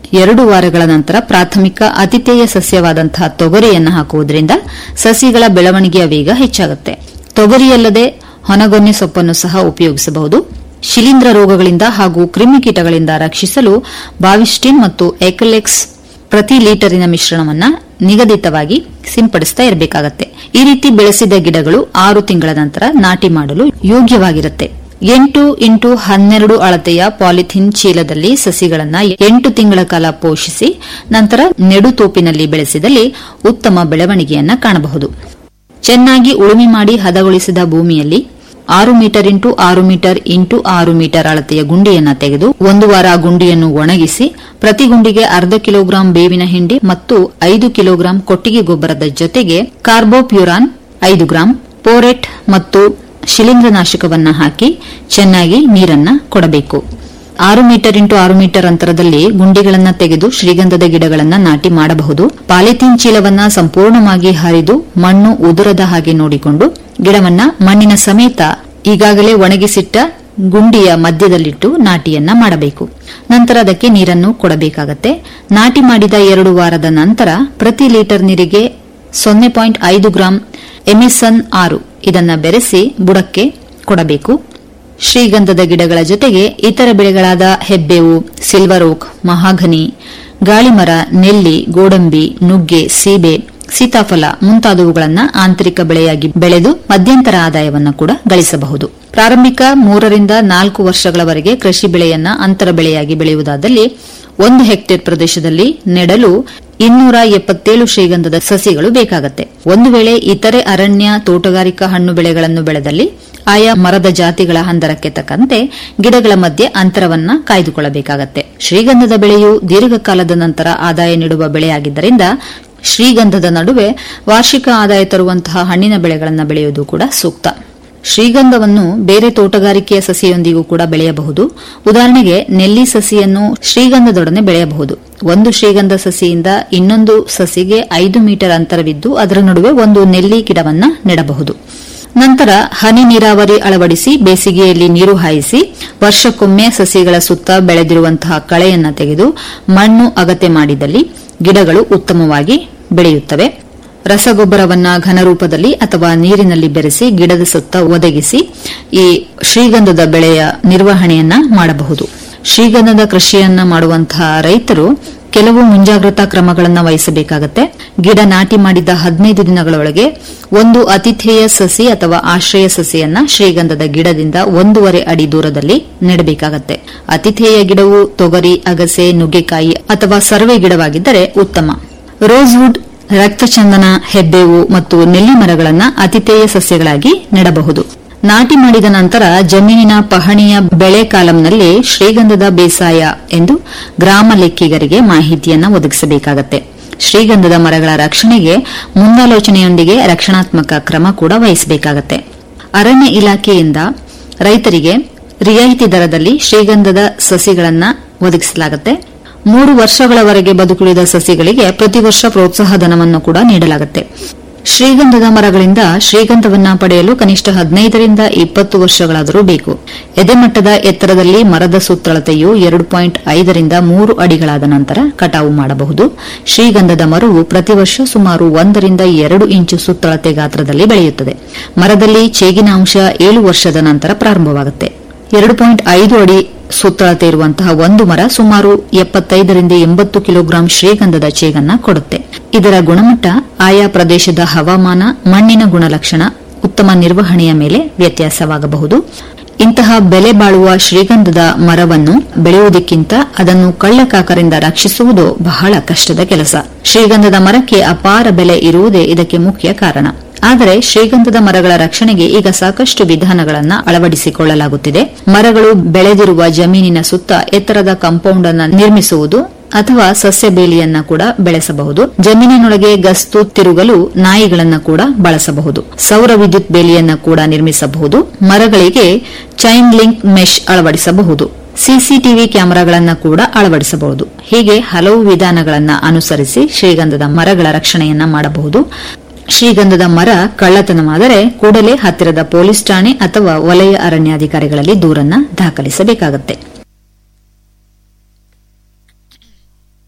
ಎರಡು ವಾರಗಳ ನಂತರ ಪ್ರಾಥಮಿಕ ಅತಿಥೇಯ ಸಸ್ಯವಾದಂತಹ ತೊಗರಿಯನ್ನು ಹಾಕುವುದರಿಂದ ಸಸಿಗಳ ಬೆಳವಣಿಗೆಯ ವೇಗ ಹೆಚ್ಚಾಗುತ್ತೆ ತೊಗರಿಯಲ್ಲದೆ ಹೊನಗೊನ್ನೆ ಸೊಪ್ಪನ್ನು ಸಹ ಉಪಯೋಗಿಸಬಹುದು ಶಿಲೀಂಧ್ರ ರೋಗಗಳಿಂದ ಹಾಗೂ ಕ್ರಿಮಿಕೀಟಗಳಿಂದ ರಕ್ಷಿಸಲು ಬಾವಿಸ್ಟಿನ್ ಮತ್ತು ಎಕಲೆಕ್ಸ್ ಪ್ರತಿ ಲೀಟರಿನ ಮಿಶ್ರಣವನ್ನ ನಿಗದಿತವಾಗಿ ಸಿಂಪಡಿಸ್ತಾ ಇರಬೇಕಾಗತ್ತೆ ಈ ರೀತಿ ಬೆಳೆಸಿದ ಗಿಡಗಳು ಆರು ತಿಂಗಳ ನಂತರ ನಾಟಿ ಮಾಡಲು ಯೋಗ್ಯವಾಗಿರುತ್ತೆ ಎಂಟು ಇಂಟು ಹನ್ನೆರಡು ಅಳತೆಯ ಪಾಲಿಥಿನ್ ಚೀಲದಲ್ಲಿ ಸಸಿಗಳನ್ನ ಎಂಟು ತಿಂಗಳ ಕಾಲ ಪೋಷಿಸಿ ನಂತರ ನೆಡುತೋಪಿನಲ್ಲಿ ಬೆಳೆಸಿದಲ್ಲಿ ಉತ್ತಮ ಬೆಳವಣಿಗೆಯನ್ನ ಕಾಣಬಹುದು ಚೆನ್ನಾಗಿ ಉಳುಮೆ ಮಾಡಿ ಹದಗೊಳಿಸಿದ ಭೂಮಿಯಲ್ಲಿ ಆರು ಮೀಟರ್ ಇಂಟು ಆರು ಮೀಟರ್ ಇಂಟು ಆರು ಮೀಟರ್ ಅಳತೆಯ ಗುಂಡಿಯನ್ನ ತೆಗೆದು ಒಂದು ವಾರ ಆ ಗುಂಡಿಯನ್ನು ಒಣಗಿಸಿ ಪ್ರತಿ ಗುಂಡಿಗೆ ಅರ್ಧ ಕಿಲೋಗ್ರಾಂ ಬೇವಿನ ಹಿಂಡಿ ಮತ್ತು ಐದು ಕಿಲೋಗ್ರಾಂ ಕೊಟ್ಟಿಗೆ ಗೊಬ್ಬರದ ಜೊತೆಗೆ ಕಾರ್ಬೋಪ್ಯೂರಾನ್ ಐದು ಗ್ರಾಂ ಪೋರೆಟ್ ಮತ್ತು ಶಿಲೀಂಧ್ರನಾಶಕವನ್ನ ಹಾಕಿ ಚೆನ್ನಾಗಿ ನೀರನ್ನ ಕೊಡಬೇಕು ಆರು ಮೀಟರ್ ಇಂಟು ಆರು ಮೀಟರ್ ಅಂತರದಲ್ಲಿ ಗುಂಡಿಗಳನ್ನ ತೆಗೆದು ಶ್ರೀಗಂಧದ ಗಿಡಗಳನ್ನ ನಾಟಿ ಮಾಡಬಹುದು ಪಾಲಿಥೀನ್ ಚೀಲವನ್ನ ಸಂಪೂರ್ಣವಾಗಿ ಹರಿದು ಮಣ್ಣು ಉದುರದ ಹಾಗೆ ನೋಡಿಕೊಂಡು ಗಿಡವನ್ನ ಮಣ್ಣಿನ ಸಮೇತ ಈಗಾಗಲೇ ಒಣಗಿಸಿಟ್ಟ ಗುಂಡಿಯ ಮಧ್ಯದಲ್ಲಿಟ್ಟು ನಾಟಿಯನ್ನ ಮಾಡಬೇಕು ನಂತರ ಅದಕ್ಕೆ ನೀರನ್ನು ಕೊಡಬೇಕಾಗತ್ತೆ ನಾಟಿ ಮಾಡಿದ ಎರಡು ವಾರದ ನಂತರ ಪ್ರತಿ ಲೀಟರ್ ನೀರಿಗೆ ಸೊನ್ನೆ ಪಾಯಿಂಟ್ ಐದು ಗ್ರಾಂ ಎಮಿಸನ್ ಆರು ಇದನ್ನ ಬೆರೆಸಿ ಬುಡಕ್ಕೆ ಕೊಡಬೇಕು ಶ್ರೀಗಂಧದ ಗಿಡಗಳ ಜೊತೆಗೆ ಇತರ ಬೆಳೆಗಳಾದ ಹೆಬ್ಬೇವು ಸಿಲ್ವರ್ ಓಕ್ ಮಹಾಘನಿ ಗಾಳಿಮರ ನೆಲ್ಲಿ ಗೋಡಂಬಿ ನುಗ್ಗೆ ಸೀಬೆ ಸೀತಾಫಲ ಮುಂತಾದವುಗಳನ್ನು ಆಂತರಿಕ ಬೆಳೆಯಾಗಿ ಬೆಳೆದು ಮಧ್ಯಂತರ ಆದಾಯವನ್ನು ಕೂಡ ಗಳಿಸಬಹುದು ಪ್ರಾರಂಭಿಕ ಮೂರರಿಂದ ನಾಲ್ಕು ವರ್ಷಗಳವರೆಗೆ ಕೃಷಿ ಬೆಳೆಯನ್ನ ಅಂತರ ಬೆಳೆಯಾಗಿ ಬೆಳೆಯುವುದಾದಲ್ಲಿ ಒಂದು ಹೆಕ್ಟೇರ್ ಪ್ರದೇಶದಲ್ಲಿ ನೆಡಲು ಇನ್ನೂರ ಎಪ್ಪತ್ತೇಳು ಶ್ರೀಗಂಧದ ಸಸಿಗಳು ಬೇಕಾಗತ್ತೆ ಒಂದು ವೇಳೆ ಇತರೆ ಅರಣ್ಯ ತೋಟಗಾರಿಕಾ ಹಣ್ಣು ಬೆಳೆಗಳನ್ನು ಬೆಳೆದಲ್ಲಿ ಆಯಾ ಮರದ ಜಾತಿಗಳ ಹಂದರಕ್ಕೆ ತಕ್ಕಂತೆ ಗಿಡಗಳ ಮಧ್ಯೆ ಅಂತರವನ್ನ ಕಾಯ್ದುಕೊಳ್ಳಬೇಕಾಗತ್ತೆ ಶ್ರೀಗಂಧದ ಬೆಳೆಯು ದೀರ್ಘಕಾಲದ ನಂತರ ಆದಾಯ ನೀಡುವ ಬೆಳೆಯಾಗಿದ್ದರಿಂದ ಶ್ರೀಗಂಧದ ನಡುವೆ ವಾರ್ಷಿಕ ಆದಾಯ ತರುವಂತಹ ಹಣ್ಣಿನ ಬೆಳೆಗಳನ್ನು ಬೆಳೆಯುವುದು ಕೂಡ ಸೂಕ್ತ ಶ್ರೀಗಂಧವನ್ನು ಬೇರೆ ತೋಟಗಾರಿಕೆಯ ಸಸಿಯೊಂದಿಗೂ ಕೂಡ ಬೆಳೆಯಬಹುದು ಉದಾಹರಣೆಗೆ ನೆಲ್ಲಿ ಸಸಿಯನ್ನು ಶ್ರೀಗಂಧದೊಡನೆ ಬೆಳೆಯಬಹುದು ಒಂದು ಶ್ರೀಗಂಧ ಸಸಿಯಿಂದ ಇನ್ನೊಂದು ಸಸಿಗೆ ಐದು ಮೀಟರ್ ಅಂತರವಿದ್ದು ಅದರ ನಡುವೆ ಒಂದು ನೆಲ್ಲಿ ಗಿಡವನ್ನ ನೆಡಬಹುದು ನಂತರ ಹನಿ ನೀರಾವರಿ ಅಳವಡಿಸಿ ಬೇಸಿಗೆಯಲ್ಲಿ ನೀರು ಹಾಯಿಸಿ ವರ್ಷಕ್ಕೊಮ್ಮೆ ಸಸಿಗಳ ಸುತ್ತ ಬೆಳೆದಿರುವಂತಹ ಕಳೆಯನ್ನ ತೆಗೆದು ಮಣ್ಣು ಅಗತ್ಯ ಮಾಡಿದಲ್ಲಿ ಗಿಡಗಳು ಉತ್ತಮವಾಗಿ ಬೆಳೆಯುತ್ತವೆ ರಸಗೊಬ್ಬರವನ್ನ ಘನರೂಪದಲ್ಲಿ ಅಥವಾ ನೀರಿನಲ್ಲಿ ಬೆರೆಸಿ ಗಿಡದ ಸುತ್ತ ಒದಗಿಸಿ ಈ ಶ್ರೀಗಂಧದ ಬೆಳೆಯ ನಿರ್ವಹಣೆಯನ್ನ ಮಾಡಬಹುದು ಶ್ರೀಗಂಧದ ಕೃಷಿಯನ್ನ ಮಾಡುವಂತಹ ರೈತರು ಕೆಲವು ಮುಂಜಾಗ್ರತಾ ಕ್ರಮಗಳನ್ನು ವಹಿಸಬೇಕಾಗತ್ತೆ ಗಿಡ ನಾಟಿ ಮಾಡಿದ ಹದಿನೈದು ದಿನಗಳೊಳಗೆ ಒಂದು ಅತಿಥೇಯ ಸಸಿ ಅಥವಾ ಆಶ್ರಯ ಸಸಿಯನ್ನ ಶ್ರೀಗಂಧದ ಗಿಡದಿಂದ ಒಂದೂವರೆ ಅಡಿ ದೂರದಲ್ಲಿ ನೆಡಬೇಕಾಗತ್ತೆ ಅತಿಥೇಯ ಗಿಡವು ತೊಗರಿ ಅಗಸೆ ನುಗ್ಗೆಕಾಯಿ ಅಥವಾ ಸರ್ವೆ ಗಿಡವಾಗಿದ್ದರೆ ಉತ್ತಮ ರೋಸ್ವುಡ್ ರಕ್ತಚಂದನ ಹೆಬ್ಬೇವು ಮತ್ತು ನೆಲ್ಲಿ ಮರಗಳನ್ನ ಅತಿಥೇಯ ಸಸ್ಯಗಳಾಗಿ ನೆಡಬಹುದು ನಾಟಿ ಮಾಡಿದ ನಂತರ ಜಮೀನಿನ ಪಹಣಿಯ ಬೆಳೆ ಕಾಲಂನಲ್ಲಿ ಶ್ರೀಗಂಧದ ಬೇಸಾಯ ಎಂದು ಗ್ರಾಮ ಲೆಕ್ಕಿಗರಿಗೆ ಮಾಹಿತಿಯನ್ನ ಒದಗಿಸಬೇಕಾಗತ್ತೆ ಶ್ರೀಗಂಧದ ಮರಗಳ ರಕ್ಷಣೆಗೆ ಮುಂದಾಲೋಚನೆಯೊಂದಿಗೆ ರಕ್ಷಣಾತ್ಮಕ ಕ್ರಮ ಕೂಡ ವಹಿಸಬೇಕಾಗತ್ತೆ ಅರಣ್ಯ ಇಲಾಖೆಯಿಂದ ರೈತರಿಗೆ ರಿಯಾಯಿತಿ ದರದಲ್ಲಿ ಶ್ರೀಗಂಧದ ಸಸಿಗಳನ್ನು ಒದಗಿಸಲಾಗುತ್ತೆ ಮೂರು ವರ್ಷಗಳವರೆಗೆ ಬದುಕುಳಿದ ಸಸಿಗಳಿಗೆ ಪ್ರತಿ ವರ್ಷ ಪ್ರೋತ್ಸಾಹ ಧನವನ್ನು ಕೂಡ ನೀಡಲಾಗುತ್ತೆ ಶ್ರೀಗಂಧದ ಮರಗಳಿಂದ ಶ್ರೀಗಂಧವನ್ನ ಪಡೆಯಲು ಕನಿಷ್ಠ ಹದಿನೈದರಿಂದ ಇಪ್ಪತ್ತು ವರ್ಷಗಳಾದರೂ ಬೇಕು ಎದೆಮಟ್ಟದ ಎತ್ತರದಲ್ಲಿ ಮರದ ಸುತ್ತಳತೆಯು ಎರಡು ಪಾಯಿಂಟ್ ಐದರಿಂದ ಮೂರು ಅಡಿಗಳಾದ ನಂತರ ಕಟಾವು ಮಾಡಬಹುದು ಶ್ರೀಗಂಧದ ಮರವು ಪ್ರತಿ ವರ್ಷ ಸುಮಾರು ಒಂದರಿಂದ ಎರಡು ಇಂಚು ಸುತ್ತಳತೆ ಗಾತ್ರದಲ್ಲಿ ಬೆಳೆಯುತ್ತದೆ ಮರದಲ್ಲಿ ಚೇಗಿನ ಅಂಶ ಏಳು ವರ್ಷದ ನಂತರ ಪ್ರಾರಂಭವಾಗುತ್ತೆ ಎರಡು ಪಾಯಿಂಟ್ ಐದು ಅಡಿ ಸುತ್ತಳತೆ ಇರುವಂತಹ ಒಂದು ಮರ ಸುಮಾರು ಎಪ್ಪತ್ತೈದರಿಂದ ಎಂಬತ್ತು ಕಿಲೋಗ್ರಾಂ ಶ್ರೀಗಂಧದ ಚೇಗನ್ನ ಕೊಡುತ್ತೆ ಇದರ ಗುಣಮಟ್ಟ ಆಯಾ ಪ್ರದೇಶದ ಹವಾಮಾನ ಮಣ್ಣಿನ ಗುಣಲಕ್ಷಣ ಉತ್ತಮ ನಿರ್ವಹಣೆಯ ಮೇಲೆ ವ್ಯತ್ಯಾಸವಾಗಬಹುದು ಇಂತಹ ಬೆಲೆ ಬಾಳುವ ಶ್ರೀಗಂಧದ ಮರವನ್ನು ಬೆಳೆಯುವುದಕ್ಕಿಂತ ಅದನ್ನು ಕಳ್ಳಕಾಕರಿಂದ ರಕ್ಷಿಸುವುದು ಬಹಳ ಕಷ್ಟದ ಕೆಲಸ ಶ್ರೀಗಂಧದ ಮರಕ್ಕೆ ಅಪಾರ ಬೆಲೆ ಇರುವುದೇ ಇದಕ್ಕೆ ಮುಖ್ಯ ಕಾರಣ ಆದರೆ ಶ್ರೀಗಂಧದ ಮರಗಳ ರಕ್ಷಣೆಗೆ ಈಗ ಸಾಕಷ್ಟು ವಿಧಾನಗಳನ್ನು ಅಳವಡಿಸಿಕೊಳ್ಳಲಾಗುತ್ತಿದೆ ಮರಗಳು ಬೆಳೆದಿರುವ ಜಮೀನಿನ ಸುತ್ತ ಎತ್ತರದ ಕಾಂಪೌಂಡ್ ಅನ್ನು ನಿರ್ಮಿಸುವುದು ಅಥವಾ ಸಸ್ಯ ಬೇಲಿಯನ್ನ ಕೂಡ ಬೆಳೆಸಬಹುದು ಜಮೀನಿನೊಳಗೆ ಗಸ್ತು ತಿರುಗಲು ನಾಯಿಗಳನ್ನ ಕೂಡ ಬಳಸಬಹುದು ಸೌರ ವಿದ್ಯುತ್ ಬೇಲಿಯನ್ನ ಕೂಡ ನಿರ್ಮಿಸಬಹುದು ಮರಗಳಿಗೆ ಚೈನ್ ಲಿಂಕ್ ಮೆಶ್ ಅಳವಡಿಸಬಹುದು ಸಿಸಿಟಿವಿ ಕ್ಯಾಮೆರಾಗಳನ್ನ ಕೂಡ ಅಳವಡಿಸಬಹುದು ಹೀಗೆ ಹಲವು ವಿಧಾನಗಳನ್ನ ಅನುಸರಿಸಿ ಶ್ರೀಗಂಧದ ಮರಗಳ ರಕ್ಷಣೆಯನ್ನ ಮಾಡಬಹುದು ಶ್ರೀಗಂಧದ ಮರ ಕಳ್ಳತನವಾದರೆ ಕೂಡಲೇ ಹತ್ತಿರದ ಪೊಲೀಸ್ ಠಾಣೆ ಅಥವಾ ವಲಯ ಅರಣ್ಯಾಧಿಕಾರಿಗಳಲ್ಲಿ ದೂರನ್ನ ದಾಖಲಿಸಬೇಕಾಗುತ್ತೆ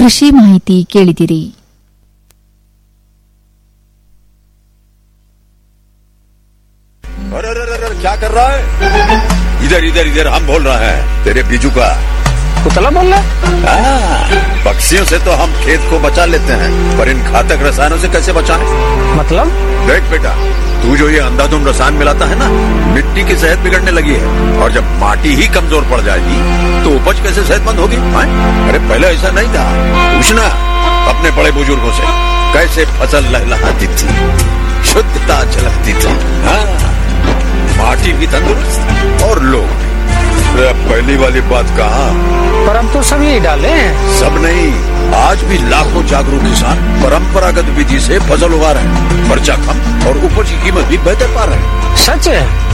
ಕೃಷಿ ಮಾಹಿತಿ ಕೇಳಿದಿರಿ अरे अरे अरे अरे, क्या कर रहा है इधर इधर इधर हम बोल रहे हैं तेरे बीजू का कुतला बोल रहा हाँ, पक्षियों से तो हम खेत को बचा लेते हैं पर इन घातक रसायनों से कैसे बचाएं? मतलब देख बेटा तू जो ये अंधाधुंध रसायन मिलाता है ना मिट्टी की सेहत बिगड़ने लगी है और जब माटी ही कमजोर पड़ जाएगी तो उपज कैसे सेहतमंद होगी हाँ? अरे पहले ऐसा नहीं था पूछना अपने बड़े बुजुर्गों से कैसे फसल लहलहाती थी शुद्धता झलकती थी हाँ माटी भी तंदुरुस्त और लोग भी अरे अब पहली वाली बात कहा पर हम तो सब यही डाले हैं सब नहीं आज भी लाखों जागरूक किसान परंपरागत विधि से फसल उगा रहे हैं खर्चा कम और उपज की कीमत भी बेहतर पा रहे हैं सच है